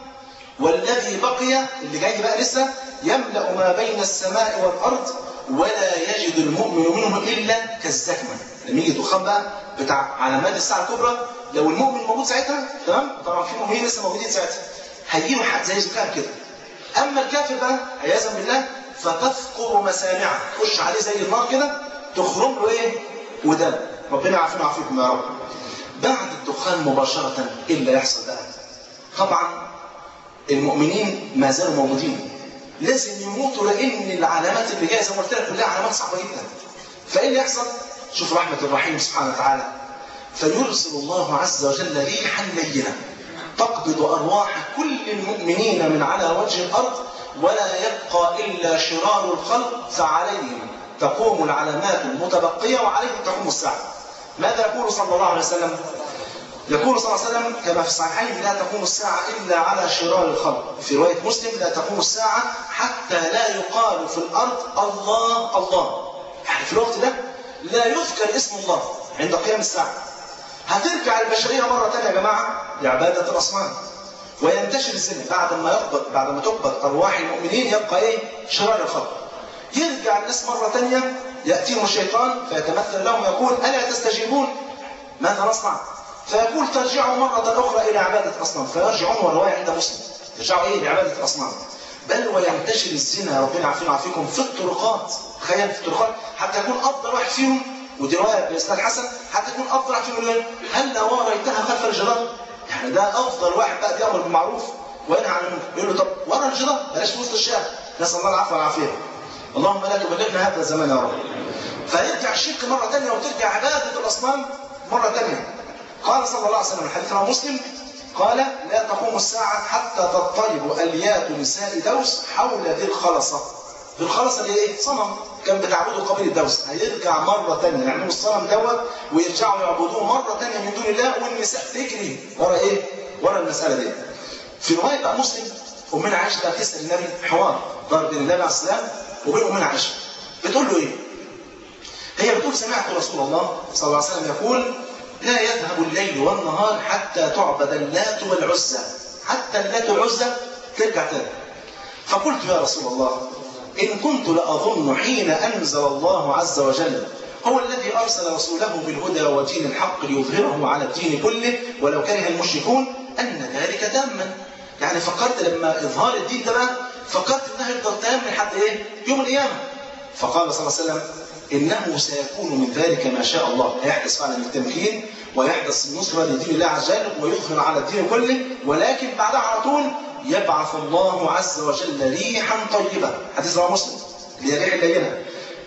والذي بقي اللي جاي بقى لسه يملا ما بين السماء والارض ولا يجد المؤمن منه الا كالزكمه لما يجي دخان بقى بتاع علامات الساعه الكبرى لو المؤمن موجود ساعتها تمام طبعا في مؤمنين لسه موجودين ساعتها هيجيله حد زي زكام كده اما الكافر بقى عياذا بالله فتثقب مسامعه تخش عليه زي النار كده تخرم له ايه ودم ربنا يعافينا ويعافيكم يا رب بعد الدخان مباشره ايه اللي يحصل بقى طبعا المؤمنين ما زالوا موجودين لازم يموتوا لان العلامات اللي جايه زي ما قلت لك كلها علامات صعبه جدا فايه اللي يحصل شوف رحمه الرحيم سبحانه وتعالى فيرسل الله عز وجل ريحا لينه تقبض ارواح كل المؤمنين من على وجه الارض ولا يبقى الا شرار الخلق فعليهم تقوم العلامات المتبقيه وعليهم تقوم الساعه ماذا يقول صلى الله عليه وسلم يقول صلى الله عليه وسلم كما في الصحيحين لا تقوم الساعة إلا على شرار الخلق في رواية مسلم لا تقوم الساعة حتى لا يقال في الأرض الله الله يعني في الوقت ده لا يذكر اسم الله عند قيام الساعة هترجع البشرية مرة ثانية يا جماعة لعبادة الأصنام وينتشر الزنا بعد ما يقبض بعد ما تقبض أرواح المؤمنين يبقى إيه شرار الخلق يرجع الناس مرة ثانية يأتيهم الشيطان فيتمثل لهم يقول ألا تستجيبون ماذا نصنع؟ فيقول ترجعوا مرة أخرى إلى عبادة الأصنام فيرجعون والرواية عند مسلم يرجعوا إيه لعبادة الأصنام بل وينتشر الزنا ربنا يعافينا ويعافيكم في الطرقات تخيل في الطرقات حتى يكون أفضل واحد فيهم ودي رواية بإسناد حسن حتى يكون أفضل واحد فيهم يقول هل وريتها خلف الجدار؟ يعني ده أفضل واحد بقى بيأمر بالمعروف وينهى عن المنكر يقول له طب ورا الجدار بلاش في وسط الشارع نسأل الله العفو والعافية اللهم لا تبلغنا هذا الزمان يا رب فيرجع الشرك مرة ثانية وترجع عبادة الأصنام مرة ثانية قال صلى الله عليه وسلم الحديث رواه مسلم قال لا تقوم الساعة حتى تضطرب أليات نساء دوس حول ذي الخلصة ذي الخلصة اللي ايه؟ صنم كان بتعبده قبيل الدوس هيرجع مرة ثانية يعملوا الصنم دوت ويرجعوا يعبدوه مرة ثانية من دون الله والنساء تجري ورا ايه؟ ورا المسألة دي في رواية بقى مسلم أمنا عائشة بقى تسأل النبي حوار دار بين النبي عليه السلام وبين أمنا عائشة بتقول له ايه؟ هي بتقول سمعت رسول الله صلى الله عليه وسلم يقول لا يذهب الليل والنهار حتى تعبد اللات والعزى حتى اللات والعزى ترجع تاني فقلت يا رسول الله إن كنت لأظن حين أنزل الله عز وجل هو الذي أرسل رسوله بالهدى ودين الحق ليظهره على الدين كله ولو كره المشركون أن ذلك تاما يعني فكرت لما إظهار الدين ده بقى فكرت إنه يفضل تام لحد إيه؟ يوم القيامة فقال صلى الله عليه وسلم إنه سيكون من ذلك ما شاء الله هيحدث فعلا التمكين ويحدث النصرة لدين الله عز وجل ويظهر على الدين كله ولكن بعدها على طول يبعث الله عز وجل ريحا طيبة حديث رواه مسلم اللي هي ريح اللينة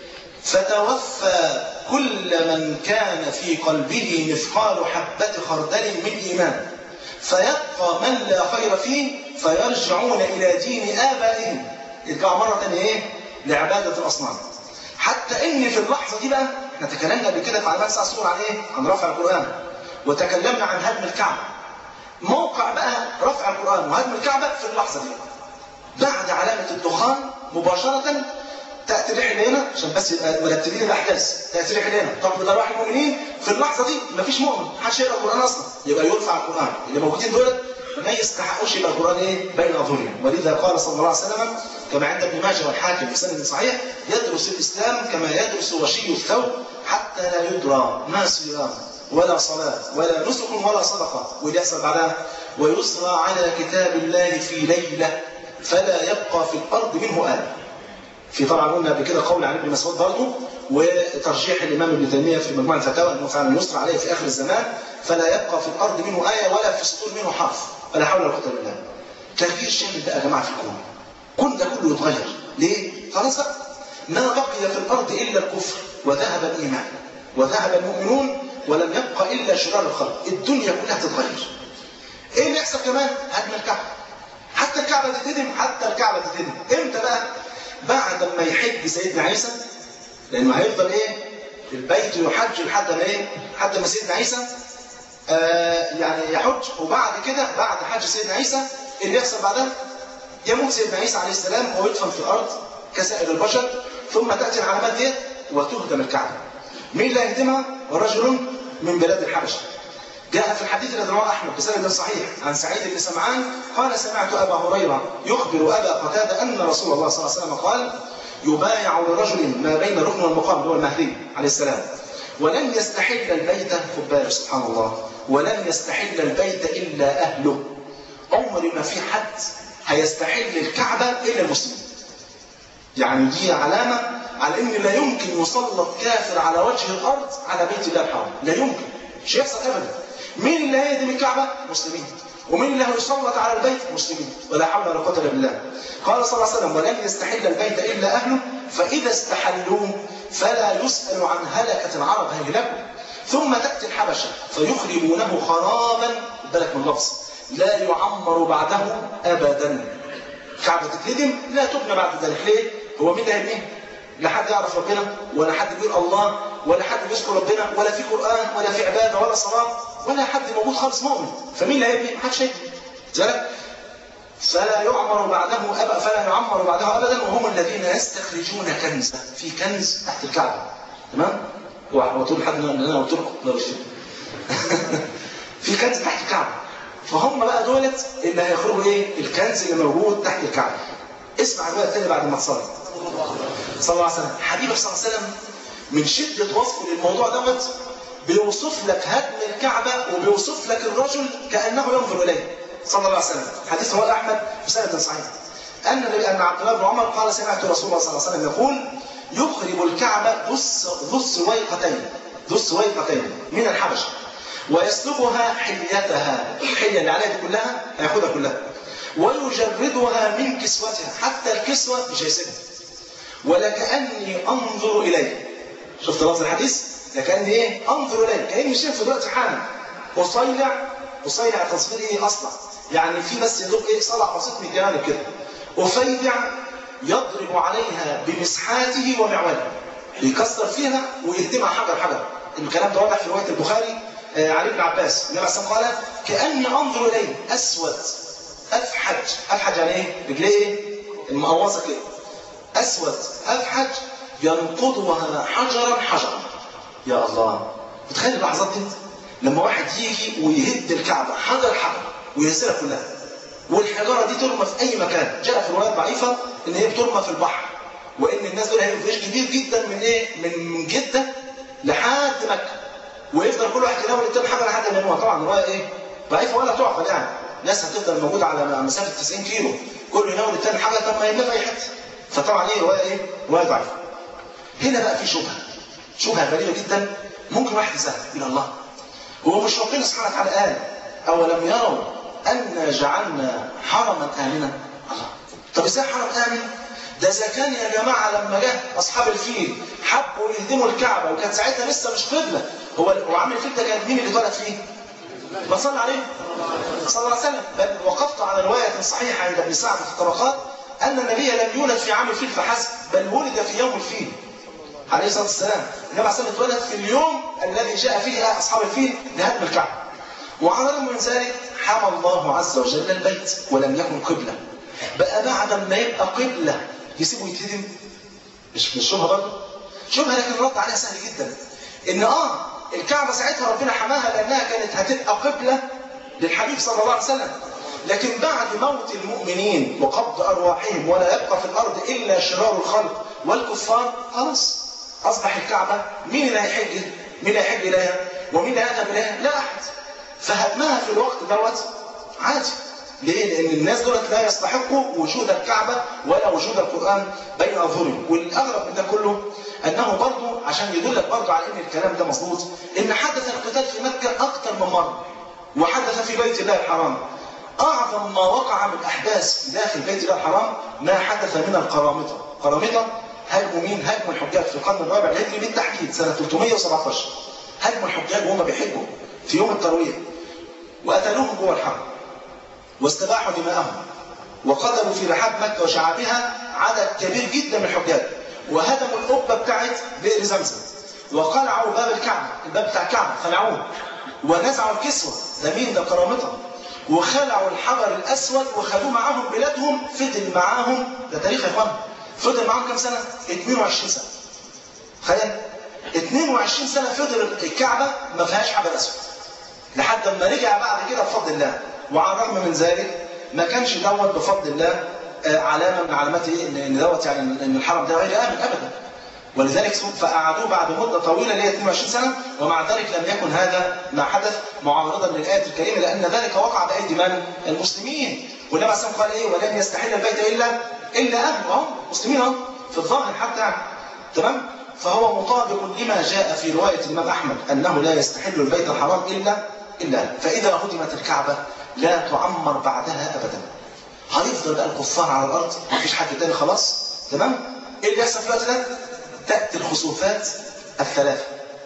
فتوفى كل من كان في قلبه مثقال حبة خردل من إيمان فيبقى من لا خير فيه فيرجعون إلى دين آبائهم يرجعوا مرة ثانية إيه؟ لعبادة الأصنام حتى إن في اللحظة دي بقى احنا تكلمنا قبل كده في علامات الساعة الصغرى عن إيه؟ عن رفع القرآن وتكلمنا عن هدم الكعبة موقع بقى رفع القرآن وهدم الكعبة في اللحظة دي بعد علامة الدخان مباشرة تأتي الرحلة هنا عشان بس يبقى مرتبين الأحداث تأتي الرحلة هنا طب ده راح المؤمنين في اللحظة دي مفيش مؤمن محدش يقرأ القرآن أصلا يبقى يرفع القرآن اللي موجودين دول ما يستحقوش يبقى القرآن إيه بين أظهرهم ولذا قال صلى الله عليه وسلم كما عند ابن ماجه والحاكم في سند صحيح يدرس الإسلام كما يدرس وشي الثوب حتى لا يدرى ما صيام ولا صلاة ولا نسك ولا صدقة واللي يحصل بعدها ويسرى على كتاب الله في ليلة فلا يبقى في الأرض منه آية في طبعا قلنا قبل كده قول عن ابن مسعود برضه وترجيح الامام ابن تيميه في مجموع الفتاوى انه فعلا يسرى عليه في اخر الزمان فلا يبقى في الارض منه ايه ولا في السطور منه حرف ولا حول ولا قوه الا بالله. تغيير شامل بقى يا جماعه في الكون. كون ده كله يتغير. ليه؟ خلاص بقى ما بقي في الارض الا الكفر وذهب الايمان وذهب المؤمنون ولم يبقى الا شرار الخلق. الدنيا كلها تتغير. ايه اللي يحصل كمان؟ هدم الكعبه. حتى الكعبه تتهدم حتى الكعبه تتهدم. امتى بقى؟ بعد ما يحج سيدنا عيسى لانه هيفضل ايه البيت يحج لحد ما ايه لحد ما سيدنا عيسى آه يعني يحج وبعد كده بعد حج سيدنا عيسى اللي يحصل بعدها يموت سيدنا عيسى عليه السلام ويدفن في الارض كسائر البشر ثم تاتي العلامات ديت وتهدم الكعبه مين اللي هيهدمها؟ رجل من بلاد الحبشه جاء في الحديث الذي رواه احمد بسند صحيح عن سعيد بن سمعان قال سمعت ابا هريره يخبر ابا قتاده ان رسول الله صلى الله عليه وسلم قال يبايع لرجل ما بين الركن والمقام اللي هو المهدي عليه السلام ولم يستحل البيت خد بالك سبحان الله ولم يستحل البيت الا اهله عمر ما في حد هيستحل الكعبه الا المسلمين يعني دي علامه على ان لا يمكن يسلط كافر على وجه الارض على بيت الله الحرام لا يمكن مش هيحصل ابدا مين اللي هيهدم الكعبة؟ مسلمين ومين اللي هيسلط على البيت؟ مسلمين ولا حول ولا قوة إلا بالله قال صلى الله عليه وسلم ولن يستحل البيت إلا أهله فإذا استحلوه فلا يسأل عن هلكة العرب هيهلكوا ثم تأتي الحبشة فيخربونه خرابا بالك من اللفظ لا يعمر بعده أبدا الكعبة تتهدم لا تبنى بعد ذلك ليه؟ هو مين اللي هيبنيها؟ لا حد يعرف ربنا ولا حد بيقول الله ولا حد بيذكر ربنا ولا في قرآن ولا في عبادة ولا صلاة ولا حد موجود خالص مؤمن فمين اللي هيبني؟ محدش هيبني ذلك فلا يعمر بعده أبدا فلا يعمر بعده أبدا وهم الذين يستخرجون كنزا في كنز تحت الكعبة تمام؟ وطول لحد ما انا قلت لكم لا مش في كنز تحت الكعبة فهم بقى دولت اللي هيخرجوا ايه؟ الكنز اللي موجود تحت الكعبة اسمع الرواية الثانية بعد ما تصلي صلى الله عليه وسلم حبيبك صلى الله عليه وسلم من شدة وصفه للموضوع دوت بيوصف لك هدم الكعبة وبيوصف لك الرجل كأنه ينظر إليه صلى الله عليه وسلم حديث رواه أحمد بسند صحيح أن أن عبد الله بن عمر قال سمعت رسول الله صلى الله عليه وسلم يقول يخرب الكعبة ذو السويقتين ذو السويقتين من الحبشة ويسلبها حليتها الحلية اللي عليها دي كلها هياخدها كلها ويجردها من كسوتها حتى الكسوة مش هيسيبها ولكأني أنظر إليه شفت لفظ الحديث ده كان ايه انظر اليه كاني شايفه دلوقتي حالا اصيلع اصيلع تصوير ايه اصلا يعني في بس يدوق ايه صلع بسيط من الجانب كده افيدع يضرب عليها بمسحاته ومعوله يكسر فيها ويهدمها حجر حجر الكلام ده واضح في روايه البخاري آه علي بن عباس النبي عليه قال كاني انظر اليه اسود افحج افحج يعني ايه رجليه ايه المقوصه كده اسود افحج ينقضها حجرا حجرا يا الله بتخيل اللحظات دي لما واحد يجي ويهد الكعبه حجر حجر ويهزلها كلها والحجاره دي ترمى في اي مكان جاء في روايات ضعيفه ان هي بترمى في البحر وان الناس دول هيبقوا جيش كبير جدا من ايه من جده لحد مكه ويفضل كل واحد يناول التاني حجر لحد ما يموت طبعا روايه ايه ضعيفه ولا تعقل يعني ناس هتفضل موجوده على مسافه 90 كيلو كله يناول التاني حجر طب ما يموت في اي حته فطبعا ايه روايه ايه روايه ضعيفه هنا بقى في شبهه شبهه غريبه جدا ممكن واحد يسال الى الله هو مش ربنا سبحانه وتعالى قال اولم يروا أن جعلنا حرما آمنا الله طب ازاي حرم آمن ده إذا كان يا جماعة لما جه أصحاب الفيل حبوا يهدموا الكعبة وكان ساعتها لسه مش قبلة هو هو عامل الفيل ده كان مين اللي اتولد فيه؟ ما صلى عليه صلى الله عليه وسلم بل وقفت على رواية صحيحة عند ابن سعد في الطبقات أن النبي لم يولد في عام الفيل فحسب بل ولد في يوم الفيل عليه الصلاة والسلام النبي عليه الصلاة والسلام اتولد في اليوم الذي جاء فيه أصحاب الفيل لهدم الكعبة وعلى الرغم من ذلك حمى الله عز وجل البيت ولم يكن قبلة بقى بعد ما يبقى قبلة يسيبه يتهدم مش مش شبهه برضه شبهه لكن الرد عليها سهل جدا ان اه الكعبه ساعتها ربنا حماها لانها كانت هتبقى قبله للحبيب صلى الله عليه وسلم لكن بعد موت المؤمنين وقبض ارواحهم ولا يبقى في الارض الا شرار الخلق والكفار خلاص اصبح الكعبه مين اللي هيحج مين اللي هيحج اليها ومين اللي هيذهب اليها لا احد فهدمها في الوقت دوت عادي ليه؟ لأن الناس دولت لا يستحقوا وجود الكعبة ولا وجود القرآن بين أظهرهم والأغرب من ده كله أنه برضه عشان يدلك برضه على أن الكلام ده مظبوط أن حدث القتال في مكة أكثر من مرة وحدث في بيت الله الحرام أعظم ما وقع من أحداث داخل بيت الله الحرام ما حدث من القرامطة قرامطة هاجموا مين؟ هاجموا الحجاج في القرن الرابع الهجري بالتحديد سنة 317 هاجموا الحجاج وهم بيحجوا في يوم التروية وقتلوهم جوه الحرم واستباحوا دماءهم وقتلوا في رحاب مكة وشعابها عدد كبير جدا من الحجاج وهدموا القبة بتاعت بئر زمزم وقلعوا باب الكعبة الباب بتاع الكعبة خلعوه ونزعوا الكسوة ده مين ده كرامتها وخلعوا الحجر الأسود وخدوه معاهم بلادهم فضل معاهم ده تاريخ يا اخوان فضل معاهم كام سنة؟ 22 سنة تخيل 22 سنة فضل الكعبة ما فيهاش حجر أسود لحد ما رجع بعد كده بفضل الله وعلى الرغم من ذلك ما كانش دوت بفضل الله علامه من علامات ايه ان دوت يعني ان الحرم ده غير امن ابدا ولذلك فقعدوه بعد مده طويله اللي هي 22 سنه ومع ذلك لم يكن هذا ما حدث معارضا للايه الكريمه لان ذلك وقع بايدي من؟ المسلمين والنبي عليه الصلاه قال ايه ولن يستحل البيت الا الا اهله اهو مسلمين اهو في الظاهر حتى يعني تمام؟ فهو مطابق لما جاء في روايه الامام احمد انه لا يستحل البيت الحرام الا الا فاذا هدمت الكعبه لا تعمر بعدها ابدا هيفضل بقى الكفار على الارض مفيش حد تاني خلاص تمام ايه اللي يحصل في الوقت ده تاتي الخسوفات الثلاثه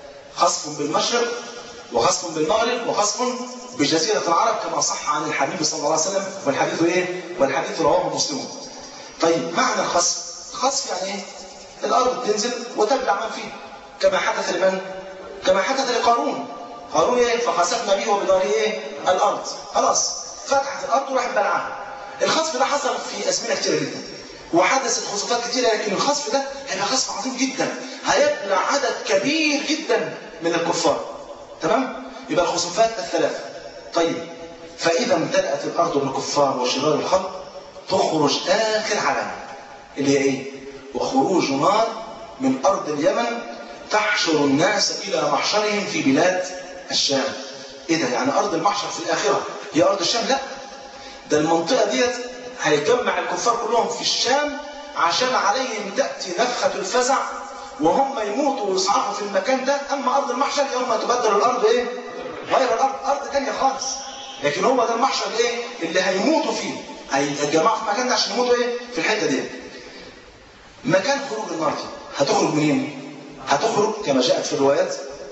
خصف بالمشرق وخصف بالمغرب وخصف بجزيره العرب كما صح عن الحبيب صلى الله عليه وسلم والحديث ايه والحديث رواه مسلم طيب معنى الخصف الخصف يعني ايه الارض تنزل وتبلع من فيه كما حدث لمن كما حدث لقارون قارون ايه فخسفنا به وبداره ايه الارض خلاص فتحت الارض وراحت بلعها الخسف ده حصل في ازمنه كتيره جدا وحدثت خسوفات كتيره لكن الخسف ده هيبقى خسف عظيم جدا هيبلع عدد كبير جدا من الكفار تمام يبقى الخسوفات الثلاثه طيب فاذا امتلأت الارض بالكفار وشرار الخلق تخرج اخر علامه اللي هي ايه وخروج نار من ارض اليمن تحشر الناس الى محشرهم في بلاد الشام ايه ده يعني ارض المحشر في الاخره هي ارض الشام لا ده المنطقه ديت هيجمع الكفار كلهم في الشام عشان عليهم تاتي نفخه الفزع وهم يموتوا ويصعقوا في المكان ده اما ارض المحشر يوم تبدل الارض ايه غير الارض ارض ثانيه خالص لكن هو ده المحشر ايه اللي هيموتوا فيه هيتجمعوا في المكان ده عشان يموتوا ايه في الحته دي مكان خروج النار دي هتخرج منين هتخرج كما جاءت في الروايات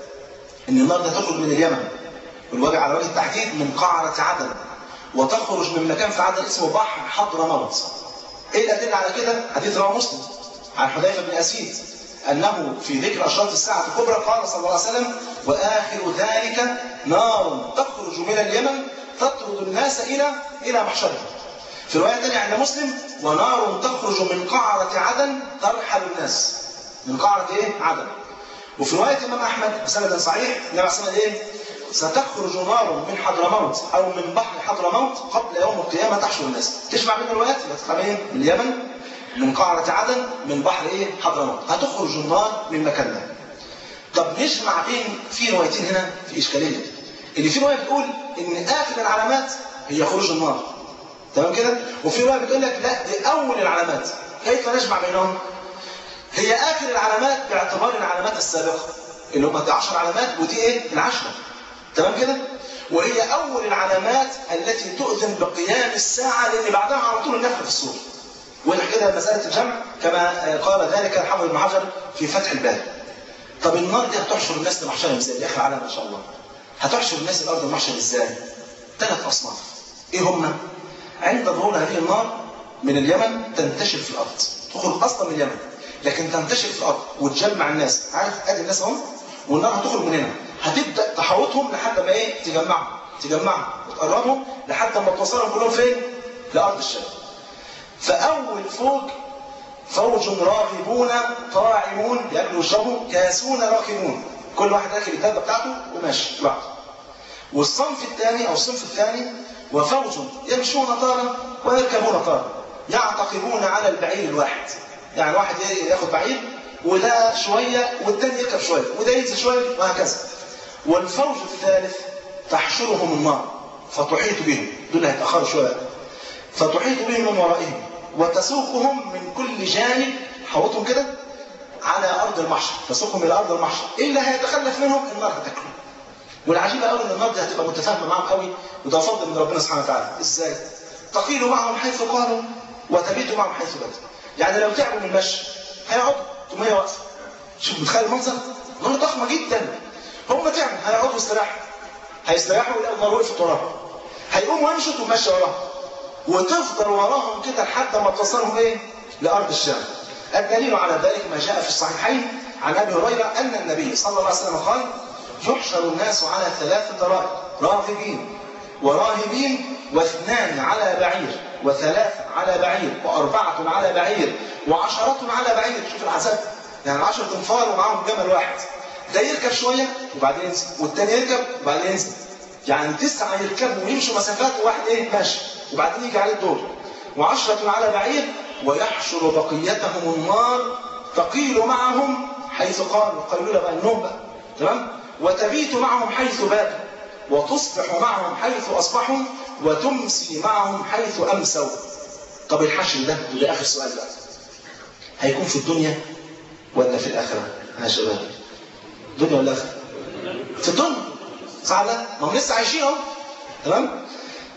ان النار دي تخرج من اليمن والوجه على وجه التحديد من قعرة عدن وتخرج من مكان في عدن اسمه بحر حضرموت ايه الادله على كده حديث رواه مسلم عن حذيفه بن اسيد انه في ذكر اشراط الساعه الكبرى قال صلى الله عليه وسلم واخر ذلك نار تخرج من اليمن تطرد الناس الى الى محشرهم في روايه ثانيه عند مسلم ونار تخرج من قعره عدن ترحل الناس من قعره ايه عدن وفي روايه الامام احمد بسند صحيح النبي عليه الصلاه ايه ستخرج نار من حضرموت او من بحر حضرموت قبل يوم القيامه تحشر الناس تجمع بين الروايات تطلع من من اليمن من قعرة عدن من بحر ايه حضرموت هتخرج النار من مكانها طب نجمع بين في روايتين هنا في اشكاليه اللي في روايه بتقول ان اخر العلامات هي خروج النار تمام كده وفي روايه بتقول لك لا دي اول العلامات كيف نجمع بينهم هي اخر العلامات باعتبار العلامات السابقه اللي هم 10 علامات ودي ايه العشره تمام كده وهي اول العلامات التي تؤذن بقيام الساعه لان بعدها على طول النفخ في الصور وهنا كده مساله الجمع كما قال ذلك الحافظ بن حجر في فتح الباب طب النار دي هتحشر الناس لمحشرهم ازاي دي اخر علامه ان شاء الله هتحشر الناس الارض المحشر ازاي ثلاث اصناف ايه هم عند ظهور هذه النار من اليمن تنتشر في الارض تخرج اصلا من اليمن لكن تنتشر في الارض وتجمع الناس عارف ادي الناس اهم والنار هتخرج من هنا هتبدا تحوطهم لحد ما ايه تجمعهم تجمعهم وتقربهم لحد ما توصلهم كلهم فين لارض الشام فاول فوج فوج راغبون طاعمون ياكلوا ويشربوا كاسون راكبون كل واحد راكب الدابه بتاعته وماشي لوحده والصنف الثاني او الصنف الثاني وفوج يمشون طارا ويركبون طارا يعتقبون على البعير الواحد يعني واحد ياخد بعير وده شويه والثاني يركب شويه وده ينزل شويه وهكذا والفوج الثالث تحشرهم النار فتحيط بهم دول هيتاخروا شويه فتحيط بهم من ورائهم وتسوقهم من كل جانب حوطهم كده على ارض المحشر تسوقهم الى ارض المحشر اللي هيتخلف منهم النار هتاكله والعجيب قوي ان النار دي هتبقى متفاهمه معاهم قوي وده فضل من ربنا سبحانه وتعالى ازاي تقيل معهم حيث قالوا وتبيت معهم حيث باتوا يعني لو تعبوا من المشي هيقعدوا ثم هي واقفه شوف متخيل المنظر نار ضخمه جدا هم تعبوا هيقعدوا يستراحوا هيستريحوا يلاقوا النار وقفت وراهم هيقوموا يمشوا وماشي وراهم وتفضل وراهم كده لحد ما توصلهم ايه لارض الشام الدليل على ذلك ما جاء في الصحيحين عن ابي هريره ان النبي صلى الله عليه وسلم قال يحشر الناس على ثلاث طرائق راغبين وراهبين واثنان على بعير وثلاث على بعير وأربعة على بعير وعشرة على بعير شوف العذاب يعني عشرة انفار ومعاهم جمل واحد ده يركب شوية وبعدين ينزل والتاني يركب وبعدين ينزل يعني تسعة يركبوا ويمشوا مسافات وواحد ايه ماشي وبعدين يجي عليه الدور وعشرة على بعير ويحشر بقيتهم النار تقيل معهم حيث قالوا قيلولة بقى النوم بقى تمام وتبيت معهم حيث باتوا وتصبح معهم حيث أصبحوا وتمسي معهم حيث أمسوا طب الحشر ده وده آخر سؤال بقى هيكون في الدنيا ولا في الآخرة يا شباب الدنيا ولا الآخرة في الدنيا صح لا ما هم لسه عايشين اهو تمام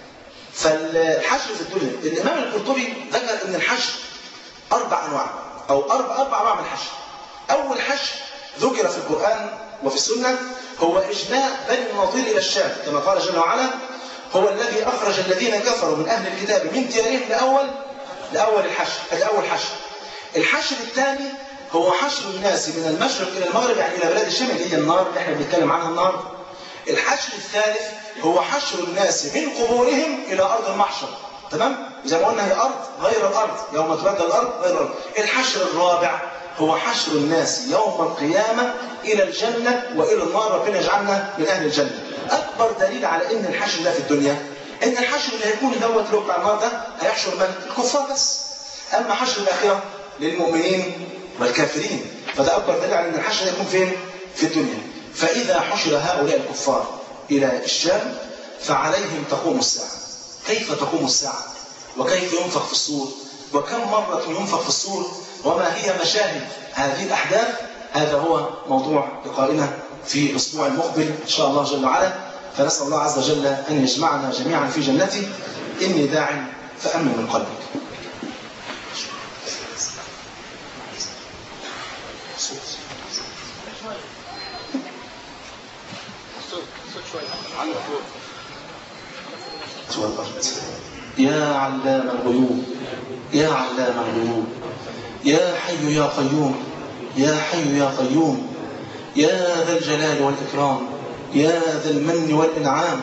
فالحشر في الدنيا الإمام القرطبي ذكر أن الحشر أربع أنواع أو أربع أربع أنواع من الحشر أول حشر ذكر في القرآن وفي السنة هو إجلاء بني النضير إلى الشام كما قال جل وعلا هو الذي أخرج الذين كفروا من أهل الكتاب من ديارهم لأول لأول الحشر الأول حشر الحشر الثاني هو حشر الناس من المشرق إلى المغرب يعني إلى بلاد الشام اللي هي النار اللي احنا بنتكلم عنها النار الحشر الثالث هو حشر الناس من قبورهم إلى أرض المحشر تمام؟ زي ما قلنا هي أرض غير الأرض يوم تبدل الأرض غير الأرض الحشر الرابع هو حشر الناس يوم القيامة إلى الجنة وإلى النار ربنا يجعلنا من أهل الجنة أكبر دليل على إن الحشر ده في الدنيا إن الحشر اللي هيكون دوت اللي بتاع النار ده هيحشر من؟ الكفار بس أما حشر الآخرة للمؤمنين والكافرين فده أكبر دليل على إن الحشر ده يكون فين؟ في الدنيا فإذا حشر هؤلاء الكفار إلى الشام فعليهم تقوم الساعة كيف تقوم الساعة؟ وكيف ينفخ في الصور؟ وكم مرة ينفخ في الصور؟ وما هي مشاهد هذه الأحداث هذا هو موضوع لقائنا في الأسبوع المقبل إن شاء الله جل وعلا فنسأل الله عز وجل أن يجمعنا جميعا في جنته إني داع فأمن من قلبك علام الغيوب يا علام الغيوب يا حي يا قيوم يا حي يا قيوم يا ذا الجلال والإكرام يا ذا المن والإنعام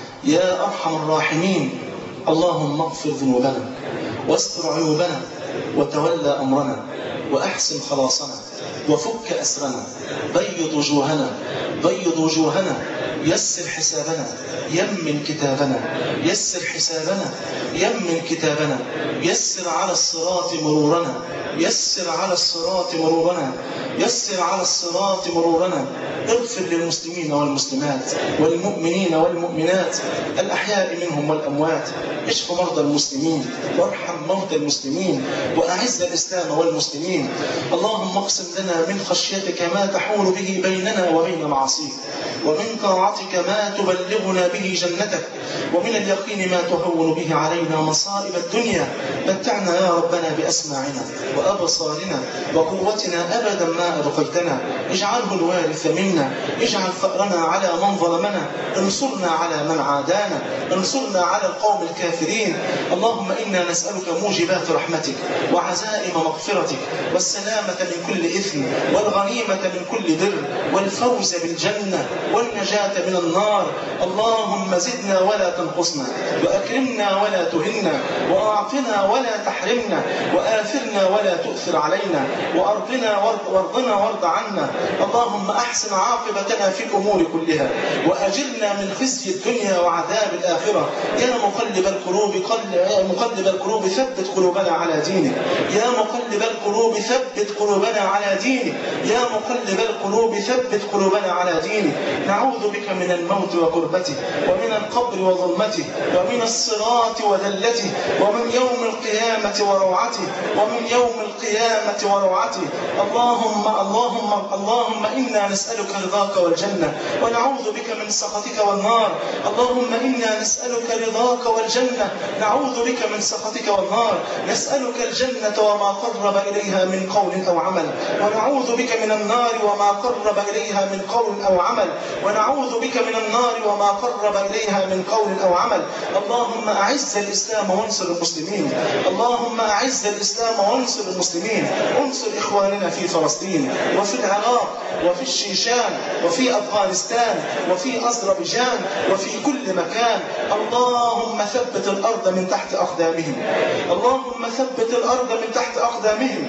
يا أرحم الراحمين اللهم اغفر ذنوبنا واستر عيوبنا وتولى أمرنا وأحسن خلاصنا وفك أسرنا بيض وجوهنا بيض وجوهنا يسر حسابنا يمن كتابنا يسر حسابنا يمن كتابنا يسر على الصراط مرورنا يسر على الصراط مرورنا يسر على الصراط مرورنا اغفر للمسلمين والمسلمات والمؤمنين والمؤمنات الأحياء منهم والأموات اشف مرضى المسلمين وارحم موتى المسلمين وأعز الإسلام والمسلمين اللهم اقسم لنا من خشيتك ما تحول به بيننا وبين معصيك ومن طاعتك ما تبلغنا به جنتك ومن اليقين ما تهون به علينا مصائب الدنيا متعنا يا ربنا بأسماعنا وأبصارنا وقوتنا أبدا ما أبقيتنا اجعله الوارث منا اجعل فأرنا على من ظلمنا انصرنا على من عادانا انصرنا على القوم الكافرين اللهم إنا نسألك موجبات رحمتك وعزائم مغفرتك والسلامة من كل إثم والغنيمة من كل بر والفوز بالجنة والنجاة من النار اللهم زدنا ولا تنقصنا وأكرمنا ولا تهنا وأعطنا ولا تحرمنا وآثرنا ولا تؤثر علينا وأرضنا وارضنا وارض عنا اللهم أحسن عاقبتنا في الأمور كلها وأجرنا من خزي الدنيا وعذاب الآخرة يا مقلب القلوب قل يا مقلب القلوب ثبت قلوبنا على دينك يا مقلب القلوب ثبت قلوبنا على دينك يا مقلب القلوب ثبت قلوبنا على دينك نعوذ بك من الموت وكربته ومن القبر وظلمته ومن الصراط وذلته ومن يوم القيامة وروعته ومن يوم القيامة وروعته اللهم اللهم اللهم إنا نسألك رضاك والجنة ونعوذ بك من سخطك والنار اللهم إنا نسألك رضاك والجنة نعوذ بك من سخطك والنار نسألك الجنة وما قرب إليها من قول أو عمل ونعوذ بك من النار وما قرب إليها من قول أو عمل ونعوذ بك من النار وما قرب إليها من قول أو عمل اللهم أعز الإسلام وانصر المسلمين اللهم أعز الإسلام وانصر المسلمين انصر إخواننا في فلسطين وفي العراق وفي الشيشان وفي أفغانستان وفي أذربيجان وفي كل مكان اللهم ثبت الأرض من تحت أقدامهم اللهم ثبت الأرض من تحت أقدامهم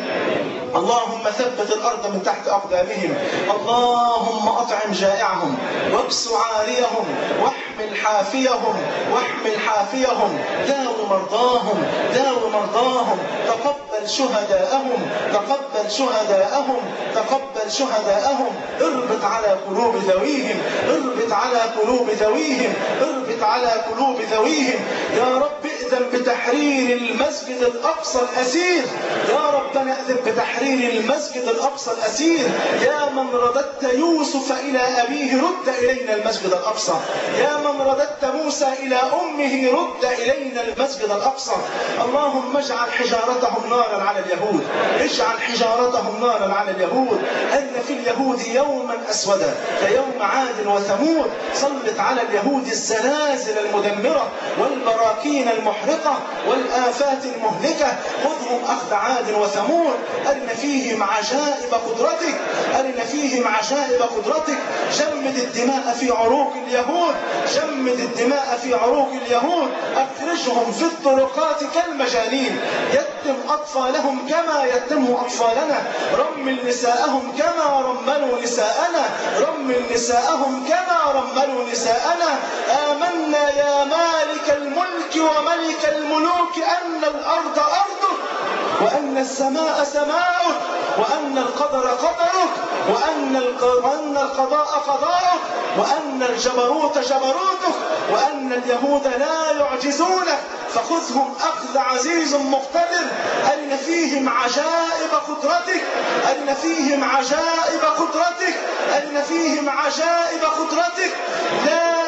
اللهم ثبت الأرض من تحت أقدامهم اللهم أطعم جائعهم واكس عاريهم واحمل حافيهم واحمل حافيهم داو مرضاهم داو مرضاهم تقبل شهداءهم تقبل شهداءهم تقبل شهداءهم اربط على قلوب ذويهم اربط على قلوب ذويهم اربط على قلوب ذويهم يا رب ائذن بتحرير المسجد الأقصى الأسير يا ربنا ائذن بتحرير المسجد الأقصى الأسير يا من رددت يوسف إلى أبيه رد إلينا المسجد الأقصى يا من رددت موسى إلى أمه رد إلينا المسجد الأقصى اللهم اجعل حجارتهم نارا على اليهود اجعل حجارتهم نارا على اليهود أن في اليهود يوما أسودا كيوم عاد وثمود سلط على اليهود الزلازل المدمرة والبراكين المحرقة والآفات المهلكة خذهم أخذ عاد وثمود أرن فيهم عجائب قدرتك أرن فيهم عجائب قدرتك جمد الدماء في عروق اليهود جمد الدماء في عروق اليهود أخرجهم في الطرقات كالمجانين يتم أطفالهم كما يتم أطفالنا رمل نساءهم كما رملوا نساءنا رمل نساءهم كما رملوا نساءنا آمنا يا مالك الملك وملك الملوك أن الأرض أرضك وأن السماء سماؤك وأن القدر قدرك وأن وأن القضاء قضاءك وأن الجبروت جبروتك وأن اليهود لا يعجزونك فخذهم أخذ عزيز مقتدر أرن فيهم عجائب قدرتك أرن فيهم عجائب قدرتك أرن فيهم عجائب قدرتك لا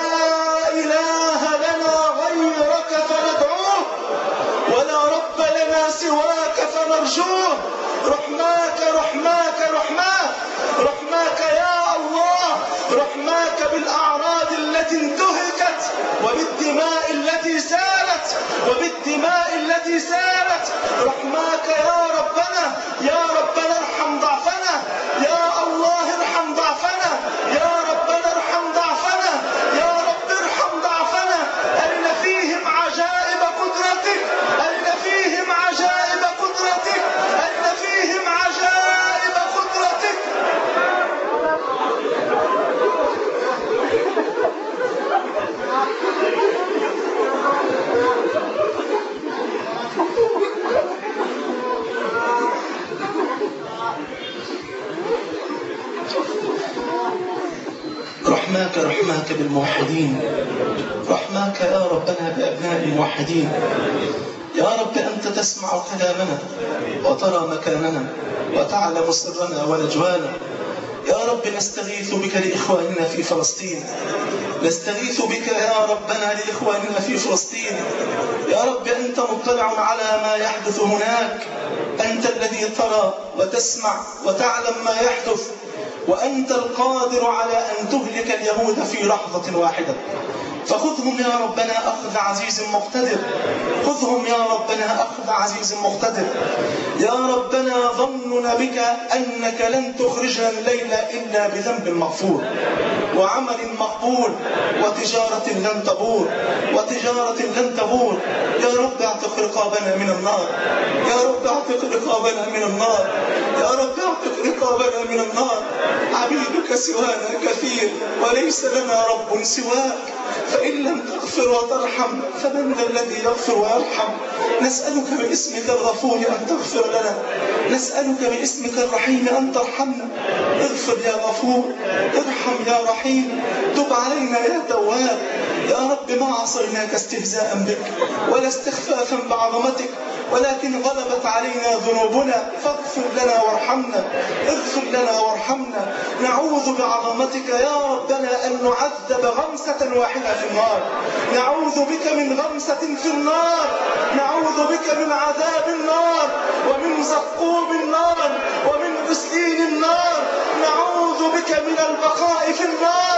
إله لنا غيرك فندعوه ولا رب لنا سواك فنرجوه رحماك رحماك رحماك رحماك يا الله رحماك بالأعراض التي انتهكت وبالدماء التي سالت وبالدماء التي سالت رحماك يا ربنا يا ربنا ارحم ضعفنا يا الله ارحم ضعفنا يا ربنا ارحم ضعفنا يا رب ارحم ضعفنا أرن فيهم عجائب قدرتك أرن فيهم عجائب قدرتك أرن فيهم عجائب قدرتك رحماك رحماك بالموحدين رحماك يا ربنا بأبناء الموحدين يا رب أنت تسمع كلامنا وترى مكاننا وتعلم سرنا ونجوانا يا رب نستغيث بك لإخواننا في فلسطين نستغيث بك يا ربنا لإخواننا في فلسطين يا رب أنت مطلع على ما يحدث هناك أنت الذي ترى وتسمع وتعلم ما يحدث وأنت القادر على أن تهلك اليهود في لحظة واحدة فخذهم يا ربنا أخذ عزيز مقتدر خذهم يا ربنا أخذ عزيز مقتدر يا ربنا ظننا بك أنك لن تخرجنا الليلة إلا بذنب مغفور وعمل مقبول وتجارة لن تبور وتجارة لن تبور يا رب اعتق رقابنا من النار يا رب اعتق رقابنا من النار يا رب اعتق رقابنا من النار عبيدك سوانا كثير وليس لنا رب سواك فإن لم تغفر وترحم فمن ذا الذي يغفر ويرحم نسألك باسمك الغفور أن تغفر لنا نسألك باسمك الرحيم أن ترحمنا اغفر يا غفور ارحم يا رحيم تب علينا يا تواب يا رب ما عصيناك استهزاء بك ولا استخفافا بعظمتك ولكن غلبت علينا ذنوبنا فاغفر لنا وارحمنا اغفر لنا وارحمنا نعوذ بعظمتك يا ربنا أن نعذب غمسة واحدة في النار نعوذ بك من غمسة في النار نعوذ بك من عذاب النار ومن زقوم النار ومن غسلين النار نعوذ بك من البقاء في النار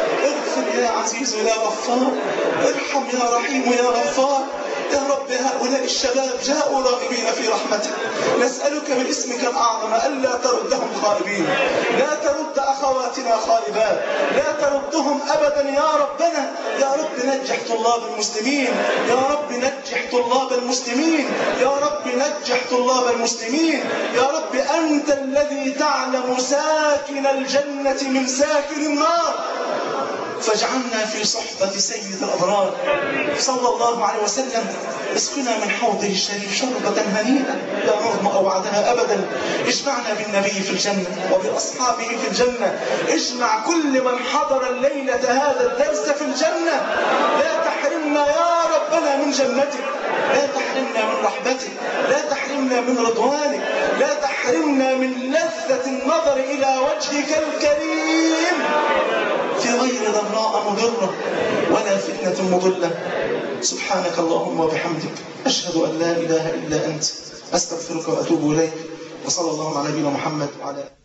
اغفر يا عزيز يا غفار ارحم يا رحيم يا غفار يا رب هؤلاء الشباب جاءوا راغبين في رحمتك نسألك باسمك الأعظم ألا تردهم خائبين لا ترد أخواتنا خائبات لا تردهم أبدا يا ربنا يا رب نجح طلاب المسلمين يا رب نجح طلاب المسلمين يا رب نجح طلاب المسلمين يا رب أنت الذي تعلم ساكن الجنة من ساكن النار فاجعلنا في صحبة سيد الأبرار صلى الله عليه وسلم اسقنا من حوضه الشريف شربة هنيئة لا نظمأ بعدها أبدا اجمعنا بالنبي في الجنة وبأصحابه في الجنة اجمع كل من حضر الليلة هذا الدرس في الجنة لا تحرمنا يا ربنا من جنتك لا تحرمنا من رحمتك لا تحرمنا من رضوانك لا تحرمنا من لذة النظر إلى وجهك الكريم في غير ضراء مضرة ولا فتنة مضلة سبحانك اللهم وبحمدك أشهد أن لا إله إلا أنت أستغفرك وأتوب إليك وصلى الله على نبينا محمد وعلى